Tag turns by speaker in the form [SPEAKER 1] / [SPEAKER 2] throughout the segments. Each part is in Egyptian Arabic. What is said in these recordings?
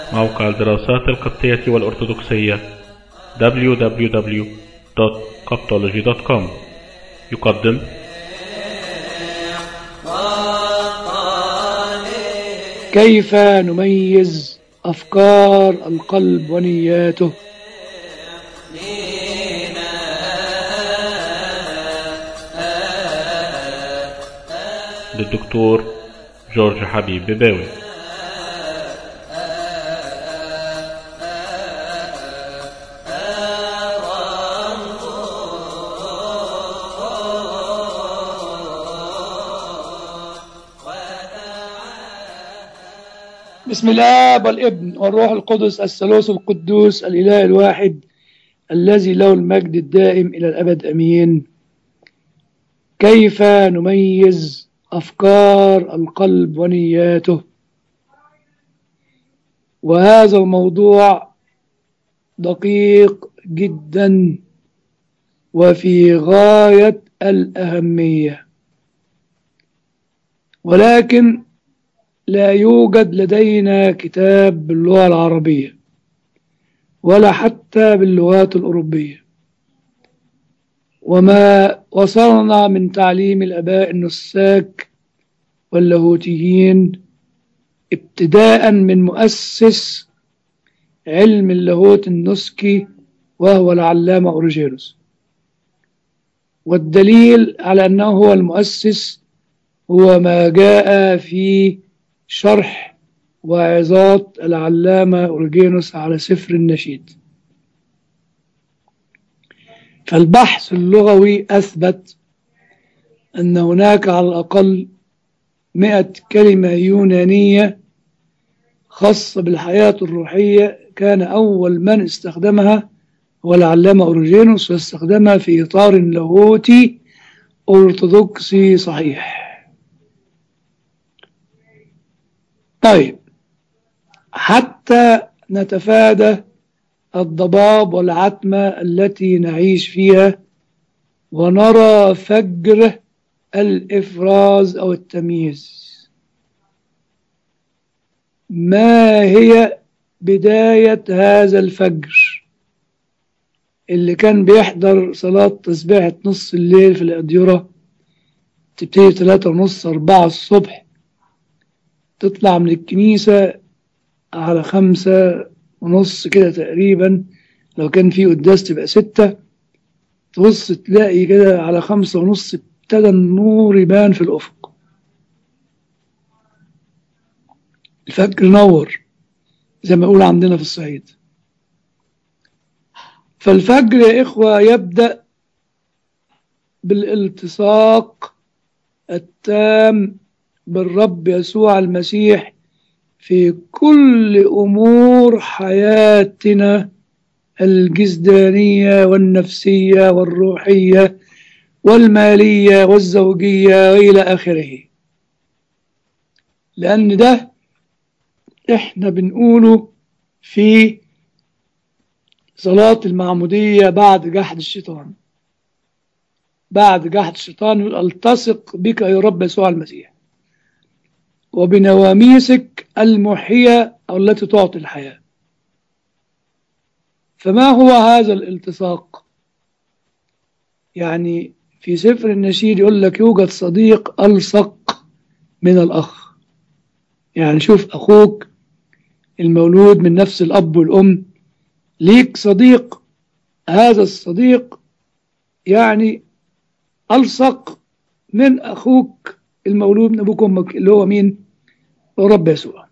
[SPEAKER 1] موقع الدراسات القبطية والأرثوذكسية www.coptology.com يقدم
[SPEAKER 2] كيف نميز أفكار القلب ونياته
[SPEAKER 1] للدكتور جورج حبيب بباوي
[SPEAKER 2] بسم الله والابن والروح القدس الثالوث القدوس الإله الواحد الذي له المجد الدائم إلى الأبد أمين كيف نميز أفكار القلب ونياته وهذا الموضوع دقيق جدا وفي غاية الأهمية ولكن لا يوجد لدينا كتاب باللغة العربية ولا حتى باللغات الأوروبية وما وصلنا من تعليم الآباء النساك واللاهوتيين ابتداء من مؤسس علم اللاهوت النسكي وهو العلامة أوريجينوس والدليل على أنه هو المؤسس هو ما جاء في شرح وعظات العلامة أورجينوس على سفر النشيد فالبحث اللغوي أثبت أن هناك على الأقل مئة كلمة يونانية خاصة بالحياة الروحية كان أول من استخدمها هو العلامة أورجينوس واستخدمها في إطار لاهوتي أرثوذكسي صحيح طيب حتى نتفادى الضباب والعتمة التي نعيش فيها ونرى فجر الإفراز أو التمييز ما هي بداية هذا الفجر اللي كان بيحضر صلاة تسبيحة نص الليل في الأديرة تبتدي ثلاثة ونص أربعة الصبح تطلع من الكنيسة على خمسة ونص كده تقريبا لو كان في قداس تبقى ستة تبص تلاقي كده على خمسة ونص ابتدى النور يبان في الأفق الفجر نور زي ما يقول عندنا في الصعيد فالفجر يا إخوة يبدأ بالالتصاق التام بالرب يسوع المسيح في كل أمور حياتنا الجسدانية والنفسية والروحية والمالية والزوجية وإلى آخره لأن ده إحنا بنقوله في صلاة المعمودية بعد جحد الشيطان بعد جحد الشيطان يقول التصق بك يا رب يسوع المسيح وبنواميسك المحية أو التي تعطي الحياة فما هو هذا الالتصاق يعني في سفر النشيد يقول لك يوجد صديق ألصق من الأخ يعني شوف أخوك المولود من نفس الأب والأم ليك صديق هذا الصديق يعني ألصق من أخوك المولود من أبوك وأمك اللي هو مين؟ رب يسوع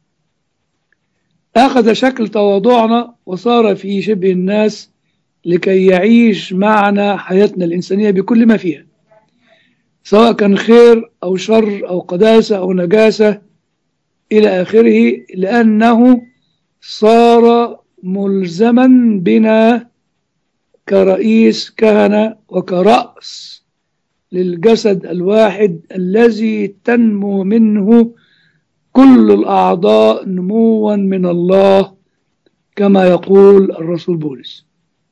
[SPEAKER 2] أخذ شكل تواضعنا وصار في شبه الناس لكي يعيش معنا حياتنا الإنسانية بكل ما فيها سواء كان خير أو شر أو قداسة أو نجاسة إلى آخره لأنه صار ملزما بنا كرئيس كهنة وكرأس للجسد الواحد الذي تنمو منه كل الأعضاء نموا من الله كما يقول الرسول بولس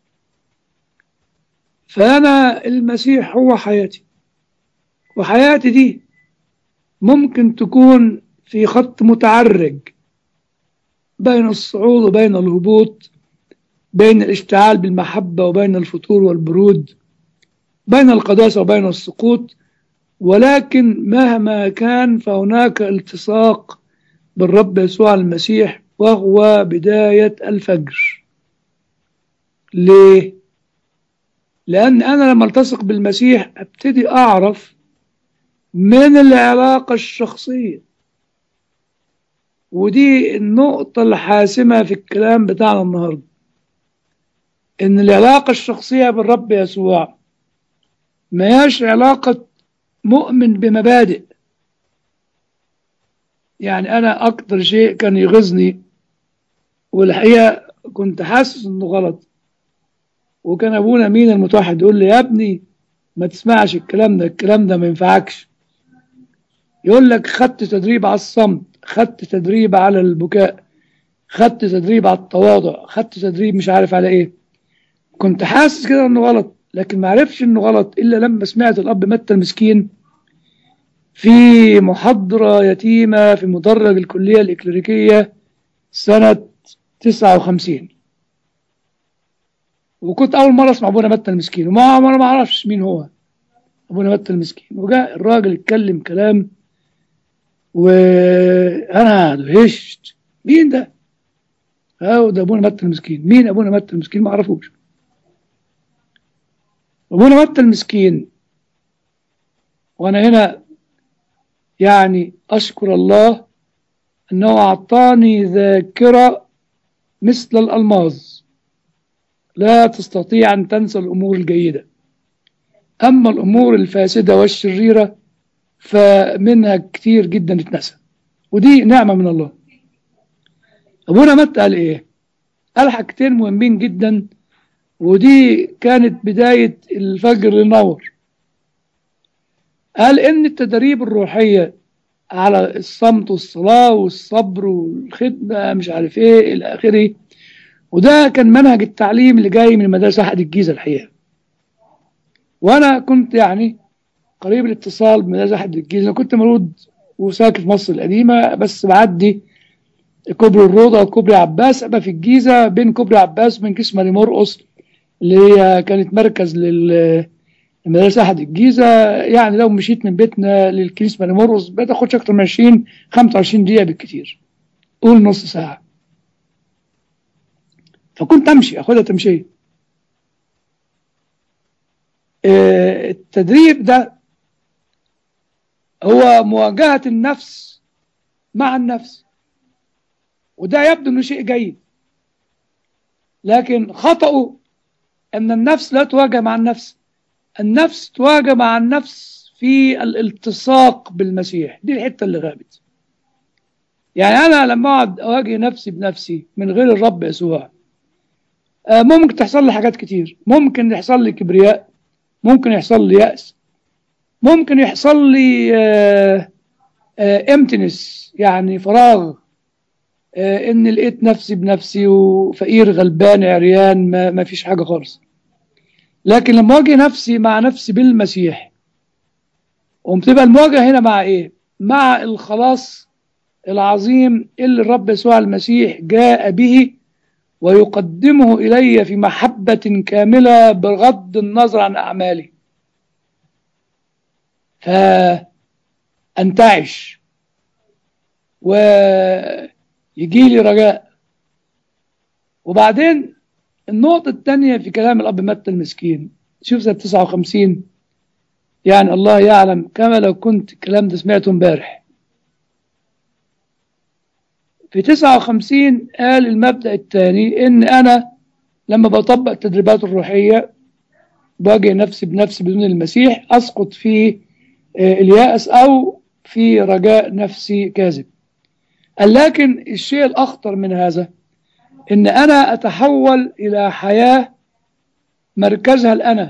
[SPEAKER 2] فأنا المسيح هو حياتي وحياتي دي ممكن تكون في خط متعرج بين الصعود وبين الهبوط بين الاشتعال بالمحبة وبين الفتور والبرود بين القداسة وبين السقوط ولكن مهما كان فهناك التصاق بالرب يسوع المسيح وهو بداية الفجر ليه؟ لأن أنا لما التصق بالمسيح أبتدي أعرف من العلاقة الشخصية ودي النقطة الحاسمة في الكلام بتاعنا النهاردة إن العلاقة الشخصية بالرب يسوع ما هياش علاقة مؤمن بمبادئ يعني أنا أكتر شيء كان يغيظني والحقيقة كنت حاسس إنه غلط وكان أبونا مين المتوحد يقول لي يا ابني ما تسمعش الكلام ده الكلام ده ما ينفعكش يقول لك خدت تدريب على الصمت خدت تدريب على البكاء خدت تدريب على التواضع خدت تدريب مش عارف على ايه كنت حاسس كده انه غلط لكن ما عرفش انه غلط الا لما سمعت الاب متى المسكين في محاضرة يتيمة في مدرج الكلية الإكليريكية سنة 59 وكنت أول مرة أسمع أبونا متى المسكين وما أنا ما أعرفش مين هو أبونا متى المسكين وجاء الراجل اتكلم كلام وأنا دهشت مين ده؟ أهو ده أبونا متى المسكين مين أبونا متى المسكين ما أعرفوش أبونا متى المسكين وأنا هنا يعني أشكر الله أنه أعطاني ذاكرة مثل الألماظ لا تستطيع أن تنسى الأمور الجيدة أما الأمور الفاسدة والشريرة فمنها كتير جدا اتنسى ودي نعمة من الله أبونا مت قال إيه قال حاجتين مهمين جدا ودي كانت بداية الفجر للنور قال إن التدريب الروحية على الصمت والصلاة والصبر والخدمة مش عارف إيه إلى آخره وده كان منهج التعليم اللي جاي من مدرسة أحد الجيزة الحقيقة وأنا كنت يعني قريب الاتصال بمدرسة أحد الجيزة أنا كنت مولود وساكن في مصر القديمة بس بعدي كوبري الروضة وكوبري عباس أبقى في الجيزة بين كوبري عباس وبين كيس ماري مرقص اللي هي كانت مركز لل المدرسة أحد الجيزة يعني لو مشيت من بيتنا للكنيسة ماري مرقص ما تاخدش أكتر من 20 25 دقيقة بالكتير قول نص ساعة فكنت أمشي أخدها تمشية آه التدريب ده هو مواجهة النفس مع النفس وده يبدو انه شيء جيد لكن خطأه ان النفس لا تواجه مع النفس النفس تواجه مع النفس في الالتصاق بالمسيح دي الحتة اللي غابت يعني انا لما اقعد اواجه نفسي بنفسي من غير الرب يسوع ممكن تحصل لي حاجات كتير ممكن يحصل لي كبرياء ممكن يحصل لي يأس ممكن يحصل لي امتنس يعني فراغ ان لقيت نفسي بنفسي وفقير غلبان عريان ما, ما فيش حاجة خالص لكن لما اواجه نفسي مع نفسي بالمسيح وبتبقى المواجهة هنا مع ايه مع الخلاص العظيم اللي الرب يسوع المسيح جاء به ويقدمه إلي في محبة كاملة بغض النظر عن أعمالي فأنتعش ويجي لي رجاء وبعدين النقطة الثانية في كلام الأب متى المسكين شوف سنة 59 يعني الله يعلم كما لو كنت الكلام ده سمعته امبارح في 59 قال المبدأ الثاني إن أنا لما بطبق التدريبات الروحية بواجه نفسي بنفسي بدون المسيح أسقط في اليأس أو في رجاء نفسي كاذب قال لكن الشيء الأخطر من هذا إن أنا أتحول إلى حياة مركزها الأنا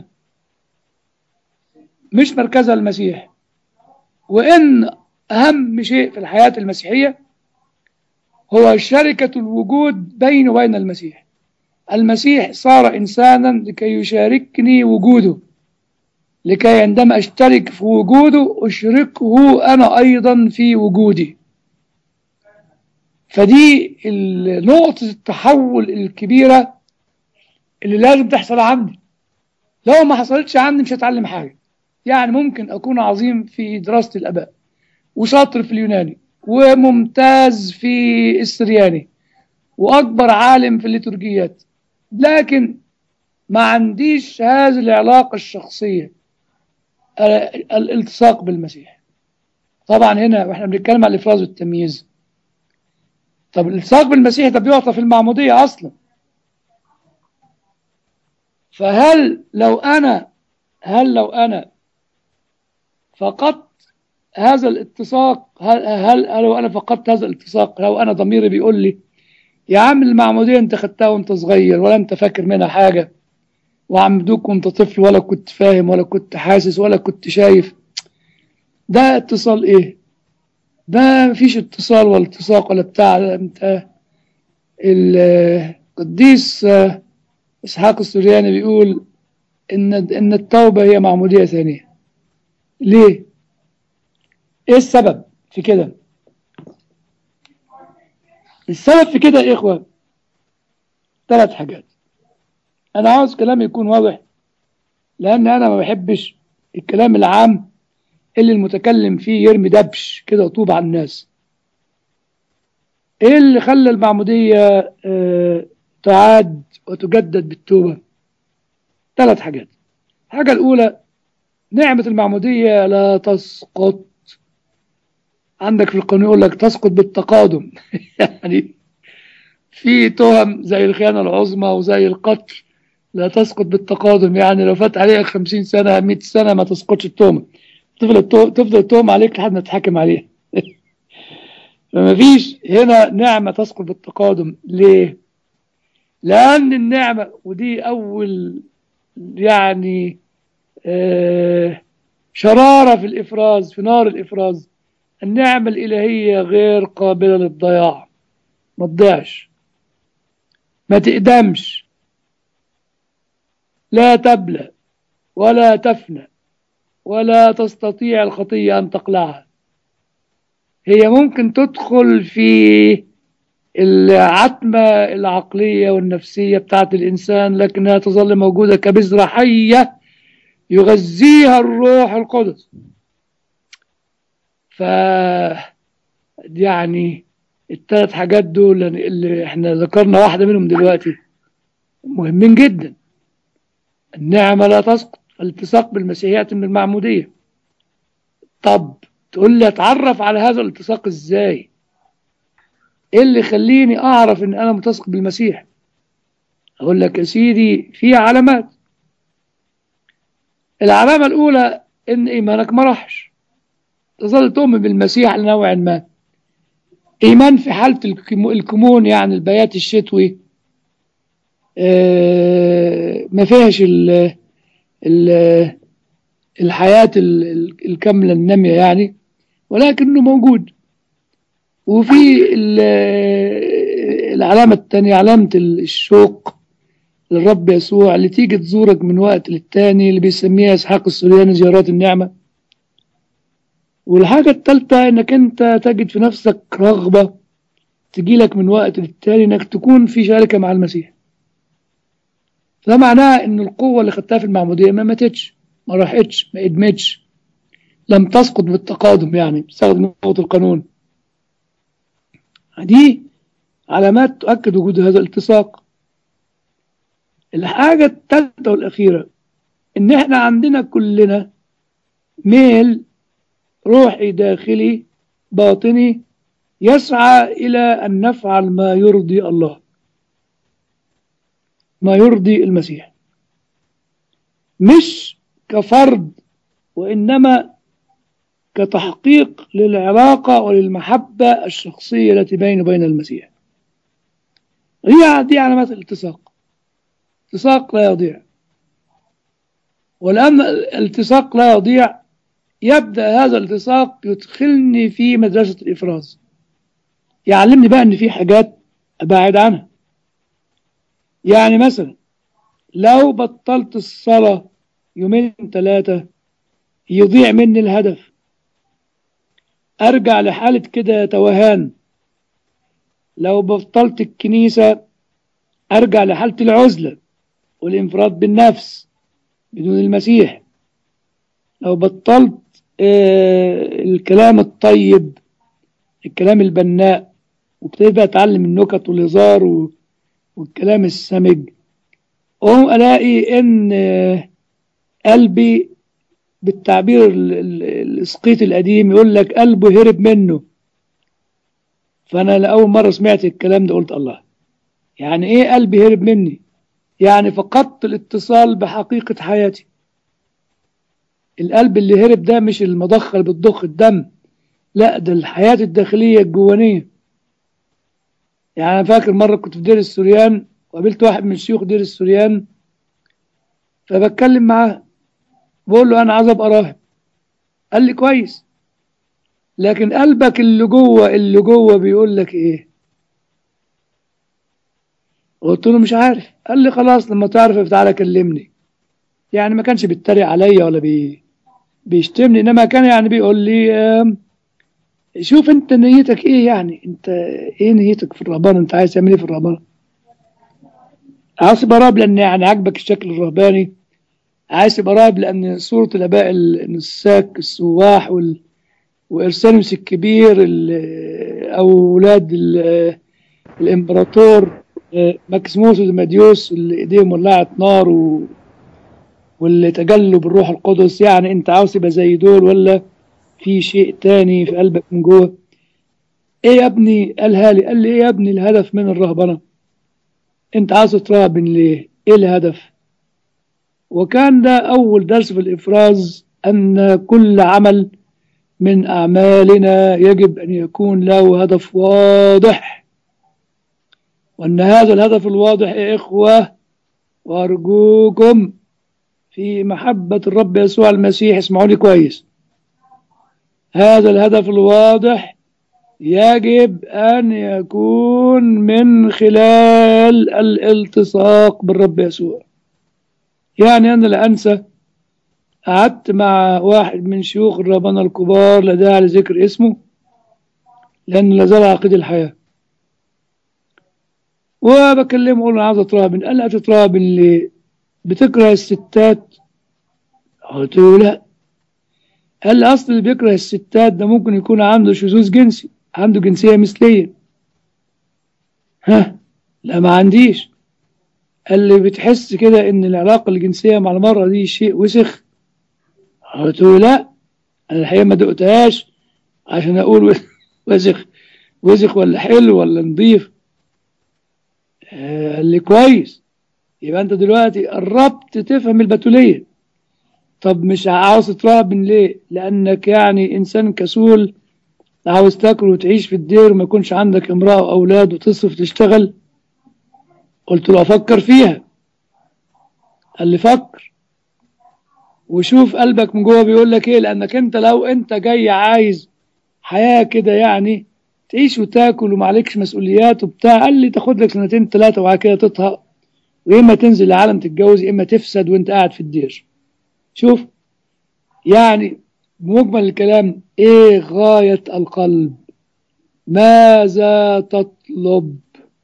[SPEAKER 2] مش مركزها المسيح وإن أهم شيء في الحياة المسيحية هو شركة الوجود بيني وبين المسيح المسيح صار إنسانا لكي يشاركني وجوده لكي عندما أشترك في وجوده أشركه أنا أيضا في وجودي فدي ال- نقطة التحول الكبيرة اللي لازم تحصل عندي لو ما حصلتش عندي مش هتعلم حاجة يعني ممكن أكون عظيم في دراسة الآباء وشاطر في اليوناني وممتاز في السرياني وأكبر عالم في الليتورجيات لكن ما عنديش هذه العلاقة الشخصية ال- الالتصاق بالمسيح طبعا هنا واحنا بنتكلم عن الإفراز والتمييز طب الالتصاق بالمسيح ده بيعطى في المعمودية أصلا فهل لو أنا هل لو أنا فقدت هذا الاتساق هل, هل, هل لو أنا فقدت هذا الاتساق لو أنا ضميري بيقول لي يا عم المعمودية أنت خدتها وأنت صغير ولا أنت فاكر منها حاجة وعمدوك وأنت طفل ولا كنت فاهم ولا كنت حاسس ولا كنت شايف ده اتصال إيه؟ ده مفيش اتصال ولا التصاق ولا بتاع ده انت القديس آه، اسحاق السورياني بيقول ان ان التوبه هي معموديه ثانيه ليه ايه السبب في كده السبب في كده يا اخوه ثلاث حاجات انا عاوز كلامي يكون واضح لان انا ما بحبش الكلام العام اللي المتكلم فيه يرمي دبش كده طوب على الناس ايه اللي خلى المعمودية آه، تعاد وتجدد بالتوبة ثلاث حاجات الحاجة الأولى نعمة المعمودية لا تسقط عندك في القانون يقول لك تسقط بالتقادم يعني في تهم زي الخيانة العظمى وزي القتل لا تسقط بالتقادم يعني لو فات عليك خمسين سنة مئة سنة ما تسقطش التهمة تفضل التو- تفضل التهم عليك لحد ما تتحاكم عليه فما فيش هنا نعمة تسقط بالتقادم ليه؟ لأن النعمة ودي أول يعني آه شرارة في الإفراز في نار الإفراز النعمة الإلهية غير قابلة للضياع ما تضيعش ما تقدمش لا تبلى ولا تفنى ولا تستطيع الخطية أن تقلعها هي ممكن تدخل في العتمة العقلية والنفسية بتاعت الإنسان لكنها تظل موجودة كبذرة حية يغذيها الروح القدس ف يعني الثلاث حاجات دول اللي احنا ذكرنا واحدة منهم دلوقتي مهمين جدا النعمة لا تسقط الالتصاق بالمسيحيات من المعمودية طب تقول لي اتعرف على هذا الالتصاق ازاي ايه اللي يخليني اعرف ان انا ملتصق بالمسيح اقول لك يا سيدي في علامات العلامة الاولى ان ايمانك ما راحش تظل تؤمن بالمسيح لنوع ما ايمان في حالة الكمو- الكمون يعني البيات الشتوي آه، ما فيهاش ال ال الحياة ال- ال- الكاملة النامية يعني ولكنه موجود وفي ال- العلامة الثانية علامة الشوق للرب يسوع اللي تيجي تزورك من وقت للتاني اللي بيسميها إسحاق السورياني زيارات النعمة والحاجة الثالثة إنك أنت تجد في نفسك رغبة تجيلك من وقت للتاني إنك تكون في شركة مع المسيح ده معناه إن القوة اللي خدتها في المعمودية ما ماتتش ما راحتش ما ادمتش لم تسقط بالتقادم يعني بستخدم نقطة القانون دي علامات تؤكد وجود هذا الالتصاق الحاجة الثالثة والأخيرة إن إحنا عندنا كلنا ميل روحي داخلي باطني يسعى إلى أن نفعل ما يرضي الله ما يرضي المسيح مش كفرد وإنما كتحقيق للعلاقة وللمحبة الشخصية التي بينه وبين المسيح هي دي علامات الالتصاق الالتصاق لا يضيع ولأن الالتصاق لا يضيع يبدأ هذا الالتصاق يدخلني في مدرسة الإفراز يعلمني بقى إن في حاجات أبعد عنها يعني مثلا لو بطلت الصلاة يومين ثلاثة يضيع مني الهدف أرجع لحالة كده توهان لو بطلت الكنيسة أرجع لحالة العزلة والانفراد بالنفس بدون المسيح لو بطلت آه الكلام الطيب الكلام البناء وابتديت بقى اتعلم النكت والهزار و- والكلام السمج اقوم الاقي ان آه، قلبي بالتعبير ال- ال- الاسقيط القديم يقول لك قلبه هرب منه فانا لاول مره سمعت الكلام ده قلت الله يعني ايه قلبي هرب مني يعني فقدت الاتصال بحقيقه حياتي القلب اللي هرب ده مش المضخه اللي بتضخ الدم لا ده الحياه الداخليه الجوانيه يعني انا فاكر مره كنت في دير السوريان وقابلت واحد من شيوخ دير السوريان فبتكلم معاه بقول له انا عايز ابقى راهب قال لي كويس لكن قلبك اللي جوه اللي جوه بيقول لك ايه قلت له مش عارف قال لي خلاص لما تعرف تعالى كلمني يعني ما كانش بيتريق عليا ولا بي بيشتمني انما كان يعني بيقول لي آم، شوف انت نيتك ايه يعني انت ايه نيتك في الرهبانه انت عايز تعمل ايه في الرهبانه عايز تبقى راهب لان يعني عاجبك الشكل الرهباني عايز تبقى راهب لان صوره الاباء النساك السواح وال وارسانوس الكبير ال- او اولاد ال- الامبراطور آه، ماكسيموس وديماديوس اللي ايديهم ولعت نار و... واللي تجلوا بالروح القدس يعني انت عاوز تبقى زي دول ولا في شيء تاني في قلبك من جوه ايه يا ابني قالها لي قال لي ايه يا ابني الهدف من الرهبنه انت عاوز تراهبن ليه ايه الهدف وكان ده اول درس في الافراز ان كل عمل من اعمالنا يجب ان يكون له هدف واضح وان هذا الهدف الواضح يا اخوه وارجوكم في محبه الرب يسوع المسيح اسمعوا لي كويس هذا الهدف الواضح يجب أن يكون من خلال الالتصاق بالرب يسوع يعني أنا لا أنسى قعدت مع واحد من شيوخ الرهبنة الكبار لا داعي لذكر اسمه لأنه لا زال عقيد الحياة وبكلمه أقول له أنا عاوز أتراهبن قال لي أتتراهبن ليه؟ بتكره الستات؟ قلت له لا قال لي اصل اللي بيكره الستات ده ممكن يكون عنده شذوذ جنسي عنده جنسيه مثليه ها لا ما عنديش قال لي بتحس كده ان العلاقه الجنسيه مع المراه دي شيء وسخ قلت له لا انا الحقيقه ما دقتهاش عشان اقول وسخ وسخ ولا حلو ولا نظيف آه، قال لي كويس يبقى انت دلوقتي قربت تفهم البتوليه طب مش عاوز تراهبن ليه لانك يعني انسان كسول عاوز تاكل وتعيش في الدير وما يكونش عندك امرأة واولاد وتصرف تشتغل قلت له افكر فيها قال لي فكر وشوف قلبك من جوه بيقول لك ايه لانك انت لو انت جاي عايز حياة كده يعني تعيش وتاكل ومعلكش مسؤوليات وبتاع قال لي تاخد لك سنتين ثلاثة وبعد كده تطهق ويا اما تنزل العالم تتجوز يا اما تفسد وانت قاعد في الدير شوف يعني بمجمل الكلام ايه غاية القلب ماذا تطلب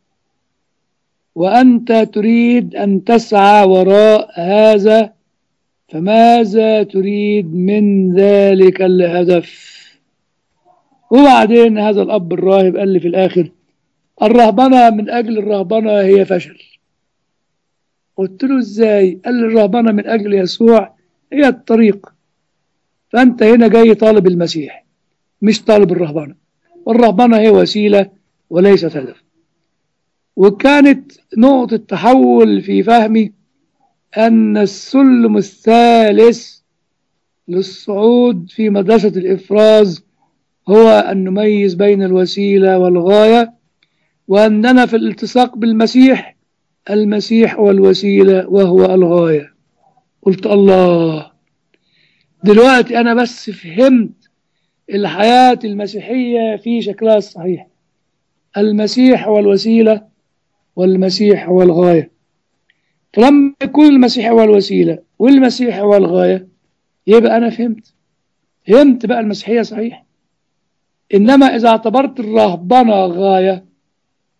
[SPEAKER 2] وأنت تريد أن تسعى وراء هذا فماذا تريد من ذلك الهدف وبعدين هذا الأب الراهب قال لي في الآخر الرهبنة من أجل الرهبنة هي فشل قلت له ازاي قال لي الرهبنة من أجل يسوع هي الطريق فأنت هنا جاي طالب المسيح مش طالب الرهبنة والرهبنة هي وسيلة وليست هدف وكانت نقطة تحول في فهمي أن السلم الثالث للصعود في مدرسة الإفراز هو أن نميز بين الوسيلة والغاية وأننا في الالتصاق بالمسيح المسيح هو الوسيلة وهو الغاية قلت الله دلوقتي أنا بس فهمت الحياة المسيحية في شكلها الصحيح المسيح هو الوسيلة والمسيح هو الغاية فلما يكون المسيح هو الوسيلة والمسيح هو الغاية يبقى أنا فهمت فهمت بقى المسيحية صحيح إنما إذا اعتبرت الرهبنة غاية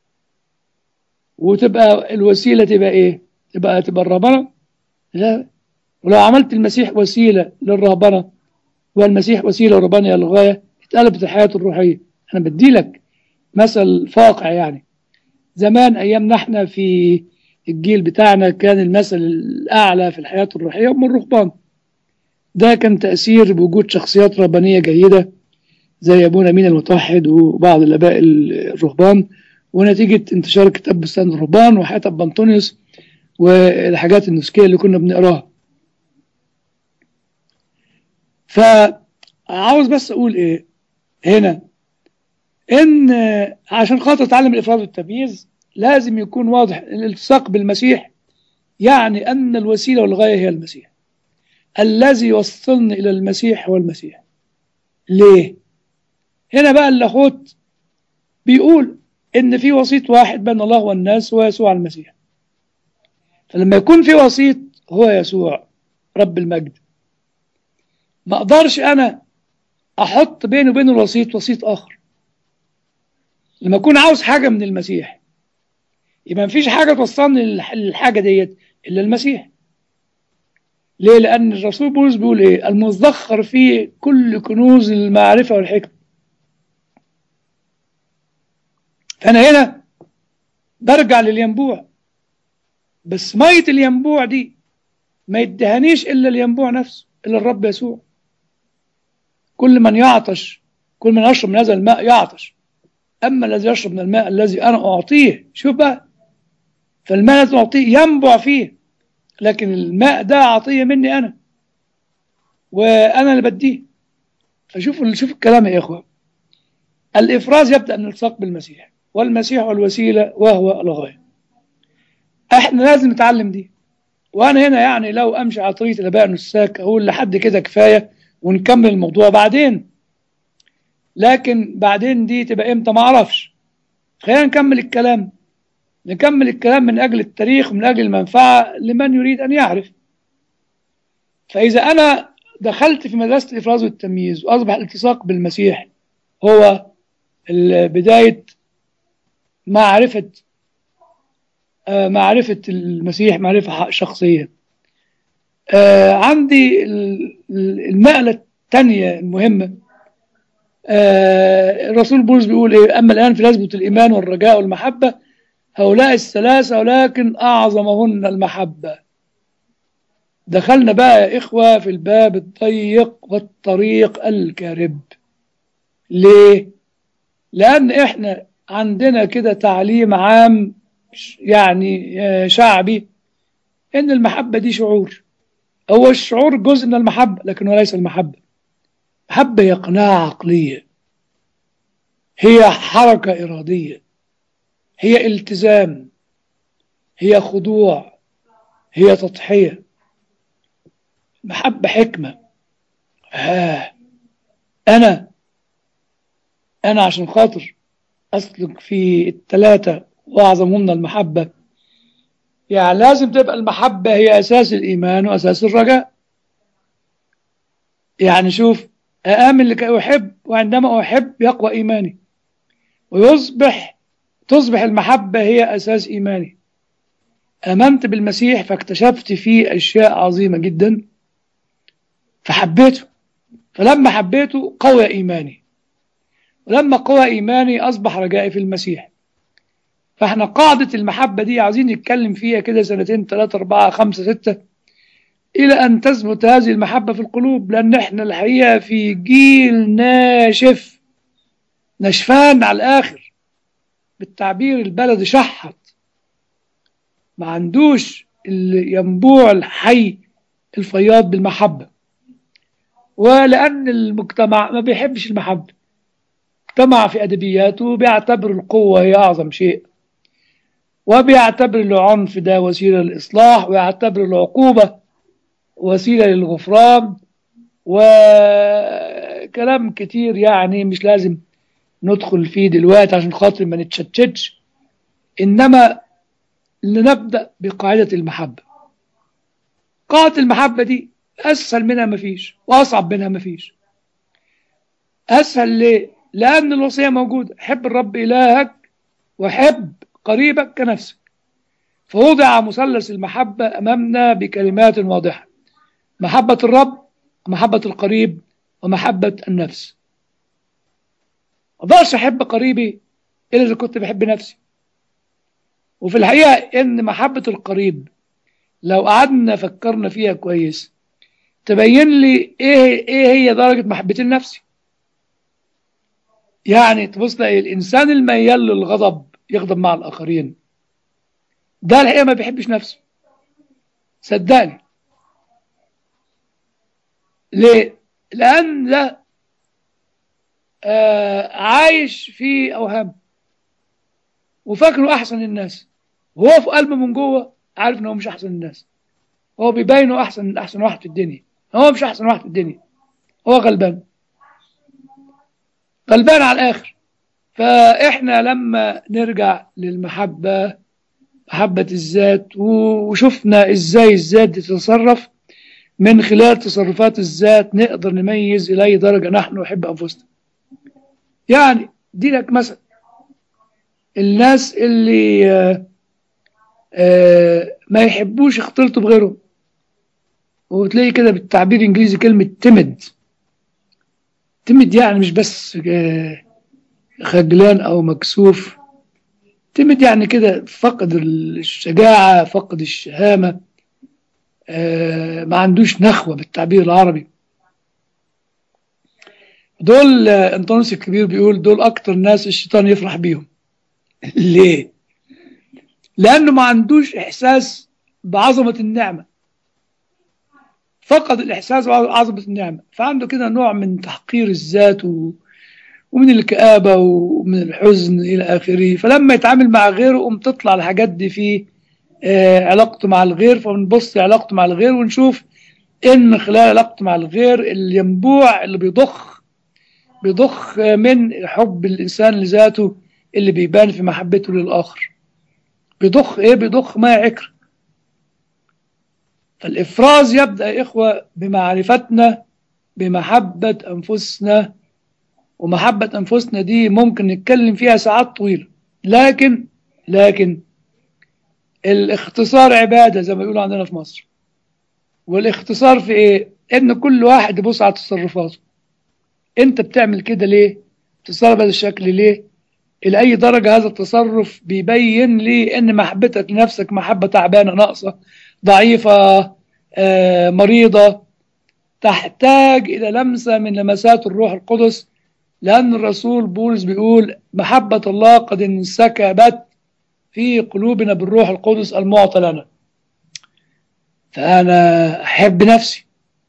[SPEAKER 2] وتبقى الوسيلة تبقى إيه تبقى تبقى الرهبنة لا ولو عملت المسيح وسيلة للرهبنة والمسيح وسيلة ورهبنة للغاية اتقلبت الحياة الروحية أنا بدي لك مثل فاقع يعني زمان أيامنا احنا في الجيل بتاعنا كان المثل الأعلى في الحياة الروحية هم الرهبان ده كان تأثير بوجود شخصيات رهبانية جيدة زي أبونا مين المتوحد وبعض الآباء الرهبان ونتيجة انتشار كتاب بستان الرهبان وحياة أبا أنطونيوس والحاجات النسكية اللي كنا بنقراها فعاوز بس أقول إيه هنا إن عشان خاطر أتعلم الإفراد والتمييز لازم يكون واضح الالتصاق بالمسيح يعني أن الوسيلة والغاية هي المسيح الذي يوصلني إلى المسيح هو المسيح ليه؟ هنا بقى اللاهوت بيقول إن في وسيط واحد بين الله والناس هو يسوع المسيح فلما يكون في وسيط هو يسوع رب المجد ما أقدرش أنا أحط بيني وبين الوسيط وسيط آخر لما أكون عاوز حاجة من المسيح يبقى مفيش حاجة توصلني للحاجة ديت إلا المسيح ليه؟ لأن الرسول بولس بيقول إيه؟ المزخر فيه كل كنوز المعرفة والحكمة. فأنا هنا برجع للينبوع بس مية الينبوع دي ما يدهنيش إلا الينبوع نفسه إلا الرب يسوع. كل من يعطش كل من يشرب من هذا الماء يعطش أما الذي يشرب من الماء الذي أنا أعطيه شوف بقى فالماء الذي أعطيه ينبع فيه لكن الماء ده عطية مني أنا وأنا اللي بديه فشوفوا شوف الكلام يا إخوة الإفراز يبدأ من الالتصاق بالمسيح والمسيح هو الوسيلة وهو الغاية احنا لازم نتعلم دي وانا هنا يعني لو امشي على طريقه الاباء النساك اقول لحد كده كفايه ونكمل الموضوع بعدين لكن بعدين دي تبقى امتى ما اعرفش خلينا نكمل الكلام نكمل الكلام من أجل التاريخ ومن أجل المنفعة لمن يريد أن يعرف فإذا أنا دخلت في مدرسة الإفراز والتمييز وأصبح الالتصاق بالمسيح هو بداية معرفة معرفة المسيح معرفة شخصية عندي النقلة الثانية المهمة الرسول بولس بيقول إيه أما الآن في لازمة الإيمان والرجاء والمحبة هؤلاء الثلاثة ولكن أعظمهن المحبة دخلنا بقى يا إخوة في الباب الضيق والطريق الكرب ليه؟ لأن إحنا عندنا كده تعليم عام يعني شعبي إن المحبة دي شعور هو الشعور جزء من المحبة لكن هو ليس المحبة محبة هي قناعة عقلية هي حركة إرادية هي التزام هي خضوع هي تضحية محبة حكمة آه أنا أنا عشان خاطر أسلك في الثلاثة وأعظمهن المحبة يعني لازم تبقى المحبة هي أساس الإيمان وأساس الرجاء يعني شوف أآمن لكي أحب وعندما أحب يقوى إيماني ويصبح تصبح المحبة هي أساس إيماني آمنت بالمسيح فاكتشفت فيه أشياء عظيمة جدا فحبيته فلما حبيته قوى إيماني ولما قوى إيماني أصبح رجائي في المسيح فاحنا قاعدة المحبة دي عايزين نتكلم فيها كده سنتين ثلاثة أربعة خمسة ستة إلى أن تثبت هذه المحبة في القلوب لأن احنا الحقيقة في جيل ناشف نشفان على الآخر بالتعبير البلدي شحط ما عندوش الينبوع الحي الفياض بالمحبة ولأن المجتمع ما بيحبش المحبة مجتمع في أدبياته بيعتبر القوة هي أعظم شيء وبيعتبر العنف ده وسيلة للإصلاح ويعتبر العقوبة وسيلة للغفران وكلام كتير يعني مش لازم ندخل فيه دلوقتي عشان خاطر ما نتشتتش إنما لنبدأ بقاعدة المحبة قاعدة المحبة دي أسهل منها مفيش وأصعب منها مفيش أسهل ليه؟ لأن الوصية موجودة حب الرب إلهك وحب قريبك كنفسك فوضع مثلث المحبة أمامنا بكلمات واضحة محبة الرب ومحبة القريب ومحبة النفس ما اقدرش أحب قريبي إلا إذا كنت بحب نفسي وفي الحقيقة إن محبة القريب لو قعدنا فكرنا فيها كويس تبين لي إيه إيه هي درجة محبتي لنفسي يعني تبص تلاقي الإنسان الميال للغضب يغضب مع الآخرين ده الحقيقة ما بيحبش نفسه صدقني ليه؟ لأن ده آه عايش في أوهام وفاكره أحسن الناس وهو في قلبه من جوه عارف إن هو مش أحسن الناس هو بيبينه أحسن أحسن واحد في الدنيا هو مش أحسن واحد في الدنيا هو غلبان غلبان على الآخر فإحنا لما نرجع للمحبة محبة الذات وشفنا إزاي الذات تتصرف من خلال تصرفات الذات نقدر نميز إلى أي درجة نحن نحب أنفسنا يعني دي لك مثل الناس اللي آآ آآ ما يحبوش يختلطوا بغيرهم وتلاقي كده بالتعبير الإنجليزي كلمة تمد تمد يعني مش بس خجلان أو مكسوف تمد يعني كده فقد الشجاعة فقد الشهامة آه ما عندوش نخوة بالتعبير العربي دول آه انطونيوس الكبير بيقول دول أكتر ناس الشيطان يفرح بيهم ليه؟ لأنه ما عندوش إحساس بعظمة النعمة فقد الإحساس بعظمة النعمة فعنده كده نوع من تحقير الذات و... ومن الكآبة ومن الحزن إلى آخره فلما يتعامل مع غيره قوم تطلع الحاجات دي في آه علاقته مع الغير فبنبص لعلاقته مع الغير ونشوف إن خلال علاقته مع الغير الينبوع اللي بيضخ بيضخ من حب الإنسان لذاته اللي بيبان في محبته للآخر بيضخ إيه بيضخ ما عكر فالإفراز يبدأ يا إخوة بمعرفتنا بمحبة أنفسنا ومحبة أنفسنا دي ممكن نتكلم فيها ساعات طويلة لكن لكن الاختصار عبادة زي ما بيقولوا عندنا في مصر والاختصار في ايه ان كل واحد يبص على تصرفاته انت بتعمل كده ليه تتصرف بهذا الشكل ليه الى اي درجة هذا التصرف بيبين لي ان محبتك لنفسك محبة تعبانة ناقصة ضعيفة آه مريضة تحتاج الى لمسة من لمسات الروح القدس لأن الرسول بولس بيقول محبة الله قد انسكبت في قلوبنا بالروح القدس المعطى لنا فأنا أحب نفسي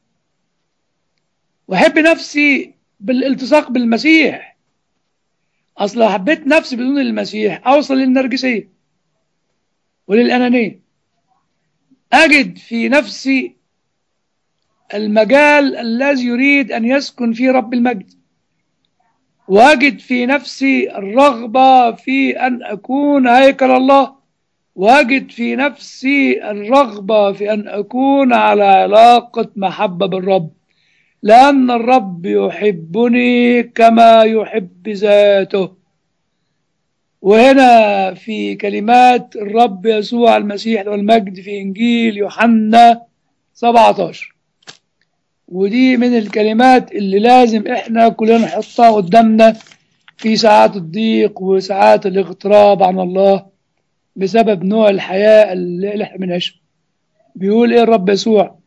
[SPEAKER 2] وأحب نفسي بالالتصاق بالمسيح أصل لو حبيت نفسي بدون المسيح أوصل للنرجسية وللأنانية أجد في نفسي المجال الذي يريد أن يسكن فيه رب المجد واجد في نفسي الرغبة في أن أكون هيكل الله واجد في نفسي الرغبة في أن أكون على علاقة محبة بالرب لأن الرب يحبني كما يحب ذاته وهنا في كلمات الرب يسوع المسيح والمجد في إنجيل يوحنا 17 ودي من الكلمات اللي لازم احنا كلنا نحطها قدامنا في ساعات الضيق وساعات الاغتراب عن الله بسبب نوع الحياة اللي احنا بنعيشها بيقول ايه الرب يسوع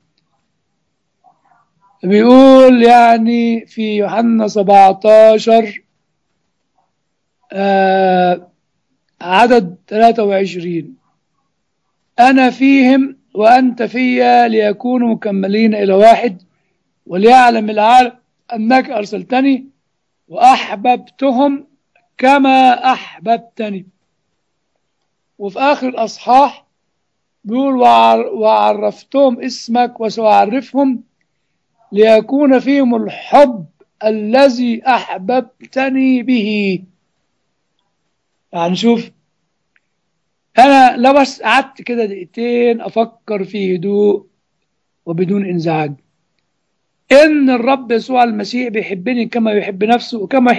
[SPEAKER 2] بيقول يعني في يوحنا 17 آه عدد 23 أنا فيهم وأنت فيا ليكونوا مكملين إلى واحد وليعلم العالم أنك أرسلتني وأحببتهم كما أحببتني وفي آخر الأصحاح بيقول وعرفتهم اسمك وسأعرفهم ليكون فيهم الحب الذي أحببتني به يعني شوف أنا لو بس قعدت كده دقيقتين أفكر في هدوء وبدون انزعاج إن الرب يسوع المسيح بيحبني كما يحب نفسه وكما يحب الآب كما يحب الآب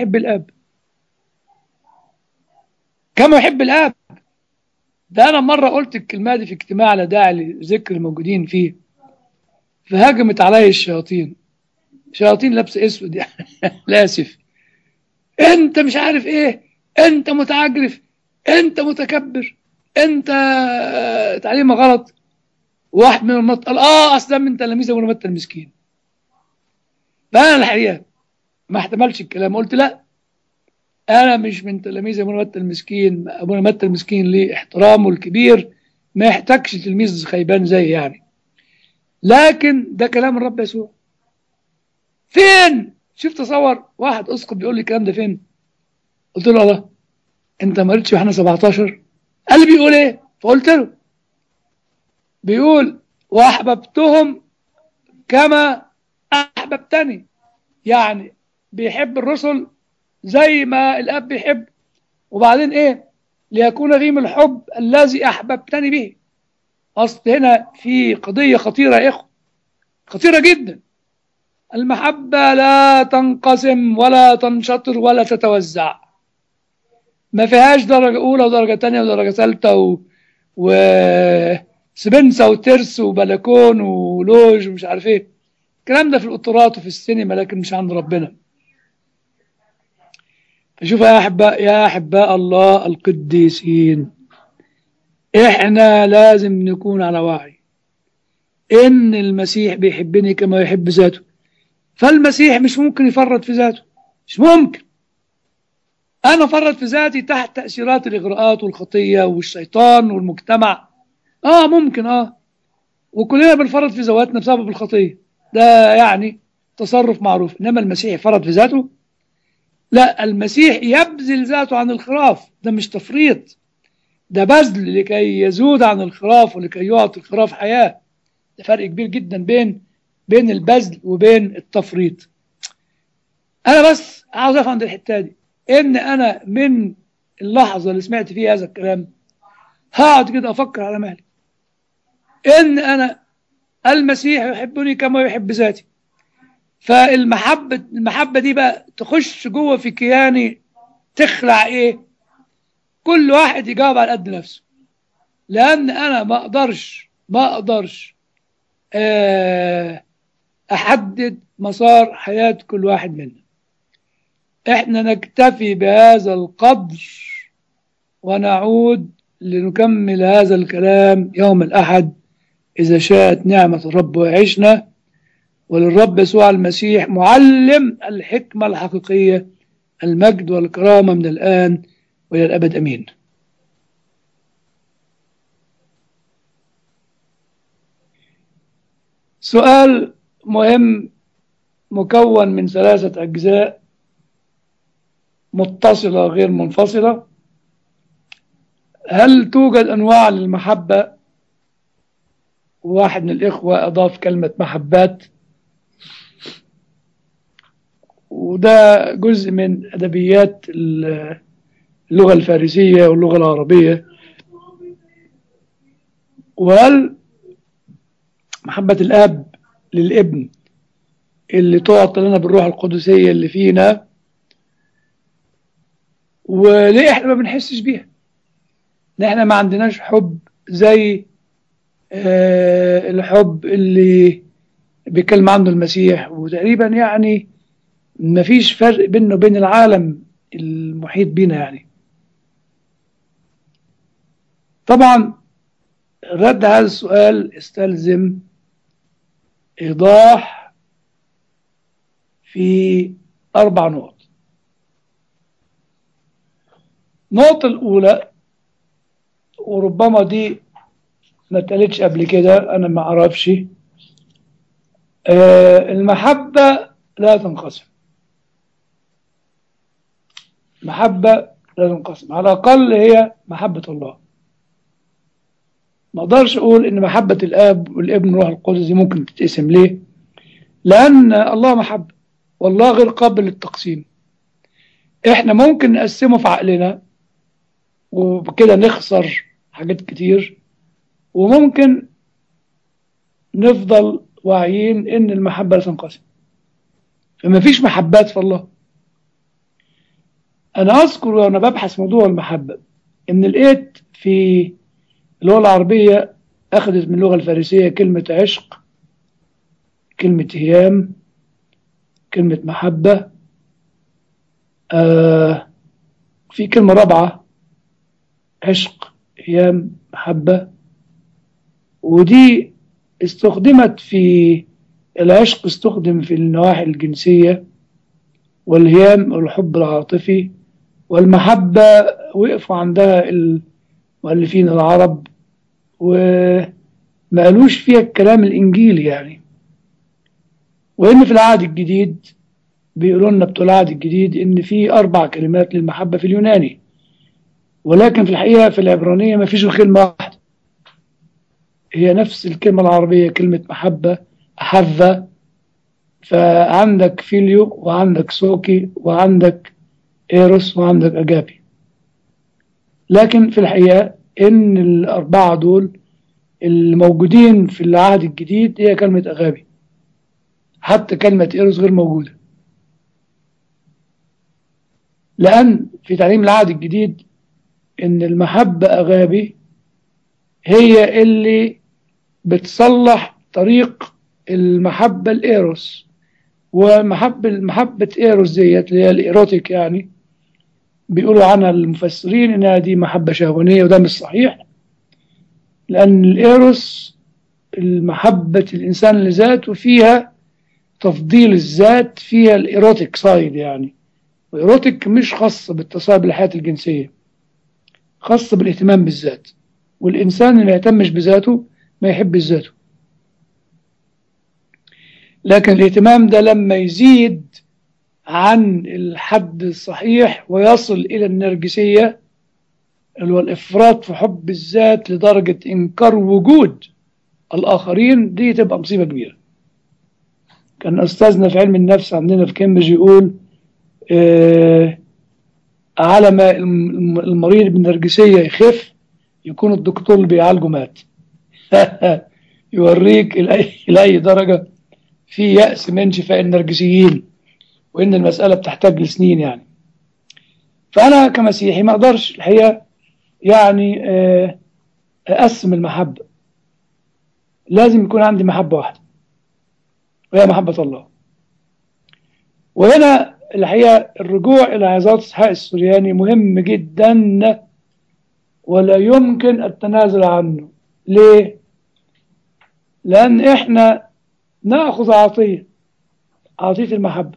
[SPEAKER 2] ده انا مره قلت الكلمه دي في اجتماع لا داعي لذكر الموجودين فيه فهجمت علي الشياطين شياطين لابس اسود يعني لاسف انت مش عارف ايه انت متعجرف انت متكبر انت تعليمك غلط واحد من المط قال اه اصل ده من تلاميذ ابو متى المسكين فانا الحقيقه ما احتملش الكلام قلت لا انا مش من تلاميذ ابو متى المسكين ابو متى المسكين ليه احترامه الكبير ما يحتاجش تلميذ خيبان زي يعني لكن ده كلام الرب يسوع فين شوف تصور واحد اسقط بيقول لي الكلام ده فين قلت له الله انت ما قريتش يوحنا 17 قال لي بيقول ايه فقلت له بيقول واحببتهم كما احببتني يعني بيحب الرسل زي ما الاب بيحب وبعدين ايه ليكون فيهم الحب الذي احببتني به اصل هنا في قضيه خطيره يا اخوه خطيره جدا المحبه لا تنقسم ولا تنشطر ولا تتوزع ما فيهاش درجه اولى ودرجه ثانيه ودرجه ثالثه و... و... سبنسة وترس وبلكون ولوج ومش عارف ايه الكلام ده في القطارات وفي السينما لكن مش عند ربنا فشوف يا احباء يا احباء الله القديسين احنا لازم نكون على وعي ان المسيح بيحبني كما يحب ذاته فالمسيح مش ممكن يفرط في ذاته مش ممكن انا فرط في ذاتي تحت تاثيرات الاغراءات والخطيه والشيطان والمجتمع اه ممكن اه وكلنا بنفرط في ذواتنا بسبب الخطيه ده يعني تصرف معروف انما المسيح فرط في ذاته لا المسيح يبذل ذاته عن الخراف ده مش تفريط ده بذل لكي يزود عن الخراف ولكي يعطي الخراف حياه ده فرق كبير جدا بين بين البذل وبين التفريط انا بس عاوز افهم عند الحته دي ان انا من اللحظه اللي سمعت فيها هذا الكلام هقعد كده افكر على مهلي ان انا المسيح يحبني كما يحب ذاتي فالمحبة المحبة دي بقى تخش جوه في كياني تخلع ايه كل واحد يجاوب على قد نفسه لان انا ما اقدرش ما اقدرش احدد مسار حياة كل واحد منا احنا نكتفي بهذا القدر ونعود لنكمل هذا الكلام يوم الأحد إذا شاءت نعمة الرب وعشنا وللرب يسوع المسيح معلم الحكمة الحقيقية المجد والكرامة من الآن وإلى الأبد أمين سؤال مهم مكون من ثلاثة أجزاء متصلة غير منفصلة هل توجد أنواع للمحبة واحد من الإخوة أضاف كلمة محبات وده جزء من أدبيات اللغة الفارسية واللغة العربية وهل محبة الأب للابن اللي تعطى لنا بالروح القدسية اللي فينا وليه احنا ما بنحسش بيها ان احنا ما عندناش حب زي آه الحب اللي بيتكلم عنه المسيح وتقريبا يعني ما فيش فرق بينه وبين العالم المحيط بينا يعني طبعا رد هذا السؤال استلزم إيضاح في أربع نقط النقطة الأولى وربما دي ما اتقالتش قبل كده أنا ما أعرفش آه المحبة لا تنقسم محبة لا تنقسم على الأقل هي محبة الله ما اقدرش اقول ان محبة الاب والابن والروح القدس دي ممكن تتقسم ليه لان الله محبة والله غير قابل للتقسيم احنا ممكن نقسمه في عقلنا وبكده نخسر حاجات كتير وممكن نفضل واعيين ان المحبة لا تنقسم فما فيش محبات في الله انا اذكر وانا ببحث موضوع المحبة ان لقيت في اللغة العربية أخذت من اللغة الفارسية كلمة عشق كلمة هيام كلمة محبة آه في كلمة رابعة عشق هيام محبة ودي استخدمت في العشق استخدم في النواحي الجنسية والهيام والحب العاطفي والمحبة وقفوا عندها المؤلفين العرب وما قالوش فيها الكلام الإنجيلي يعني وإن في العهد الجديد بيقولوا لنا بتوع العهد الجديد إن في أربع كلمات للمحبة في اليوناني ولكن في الحقيقة في العبرانية ما فيش كلمة واحدة هي نفس الكلمة العربية كلمة محبة أحبة فعندك فيليو وعندك سوكي وعندك إيروس وعندك أجابي لكن في الحقيقة إن الأربعة دول الموجودين في العهد الجديد هي كلمة أغابي حتى كلمة إيروس غير موجودة لأن في تعليم العهد الجديد إن المحبة أغابي هي اللي بتصلح طريق المحبة الإيروس ومحبة محبة إيروس ديت اللي هي الإيروتيك يعني بيقولوا عنها المفسرين إنها دي محبة شهوانية وده مش صحيح لأن الإيروس المحبة الإنسان لذاته فيها تفضيل الذات فيها الإيروتيك سايد يعني وإيروتيك مش خاصة بالتصاب بالحياة الجنسية خاصة بالاهتمام بالذات والإنسان اللي ما يهتمش بذاته ما يحبش ذاته لكن الاهتمام ده لما يزيد عن الحد الصحيح ويصل إلى النرجسية اللي هو الإفراط في حب الذات لدرجة إنكار وجود الآخرين دي تبقى مصيبة كبيرة كان أستاذنا في علم النفس عندنا في كامبريدج يقول آه على ما المريض بالنرجسية يخف يكون الدكتور اللي بيعالجه مات يوريك لأي درجة في يأس من شفاء النرجسيين وإن المسألة بتحتاج لسنين يعني فأنا كمسيحي ما أقدرش الحقيقة يعني أقسم المحبة لازم يكون عندي محبة واحدة وهي محبة الله وهنا الحقيقة الرجوع إلى عظات إسحاق السورياني مهم جدا ولا يمكن التنازل عنه ليه؟ لأن إحنا ناخذ عطية عطية المحبة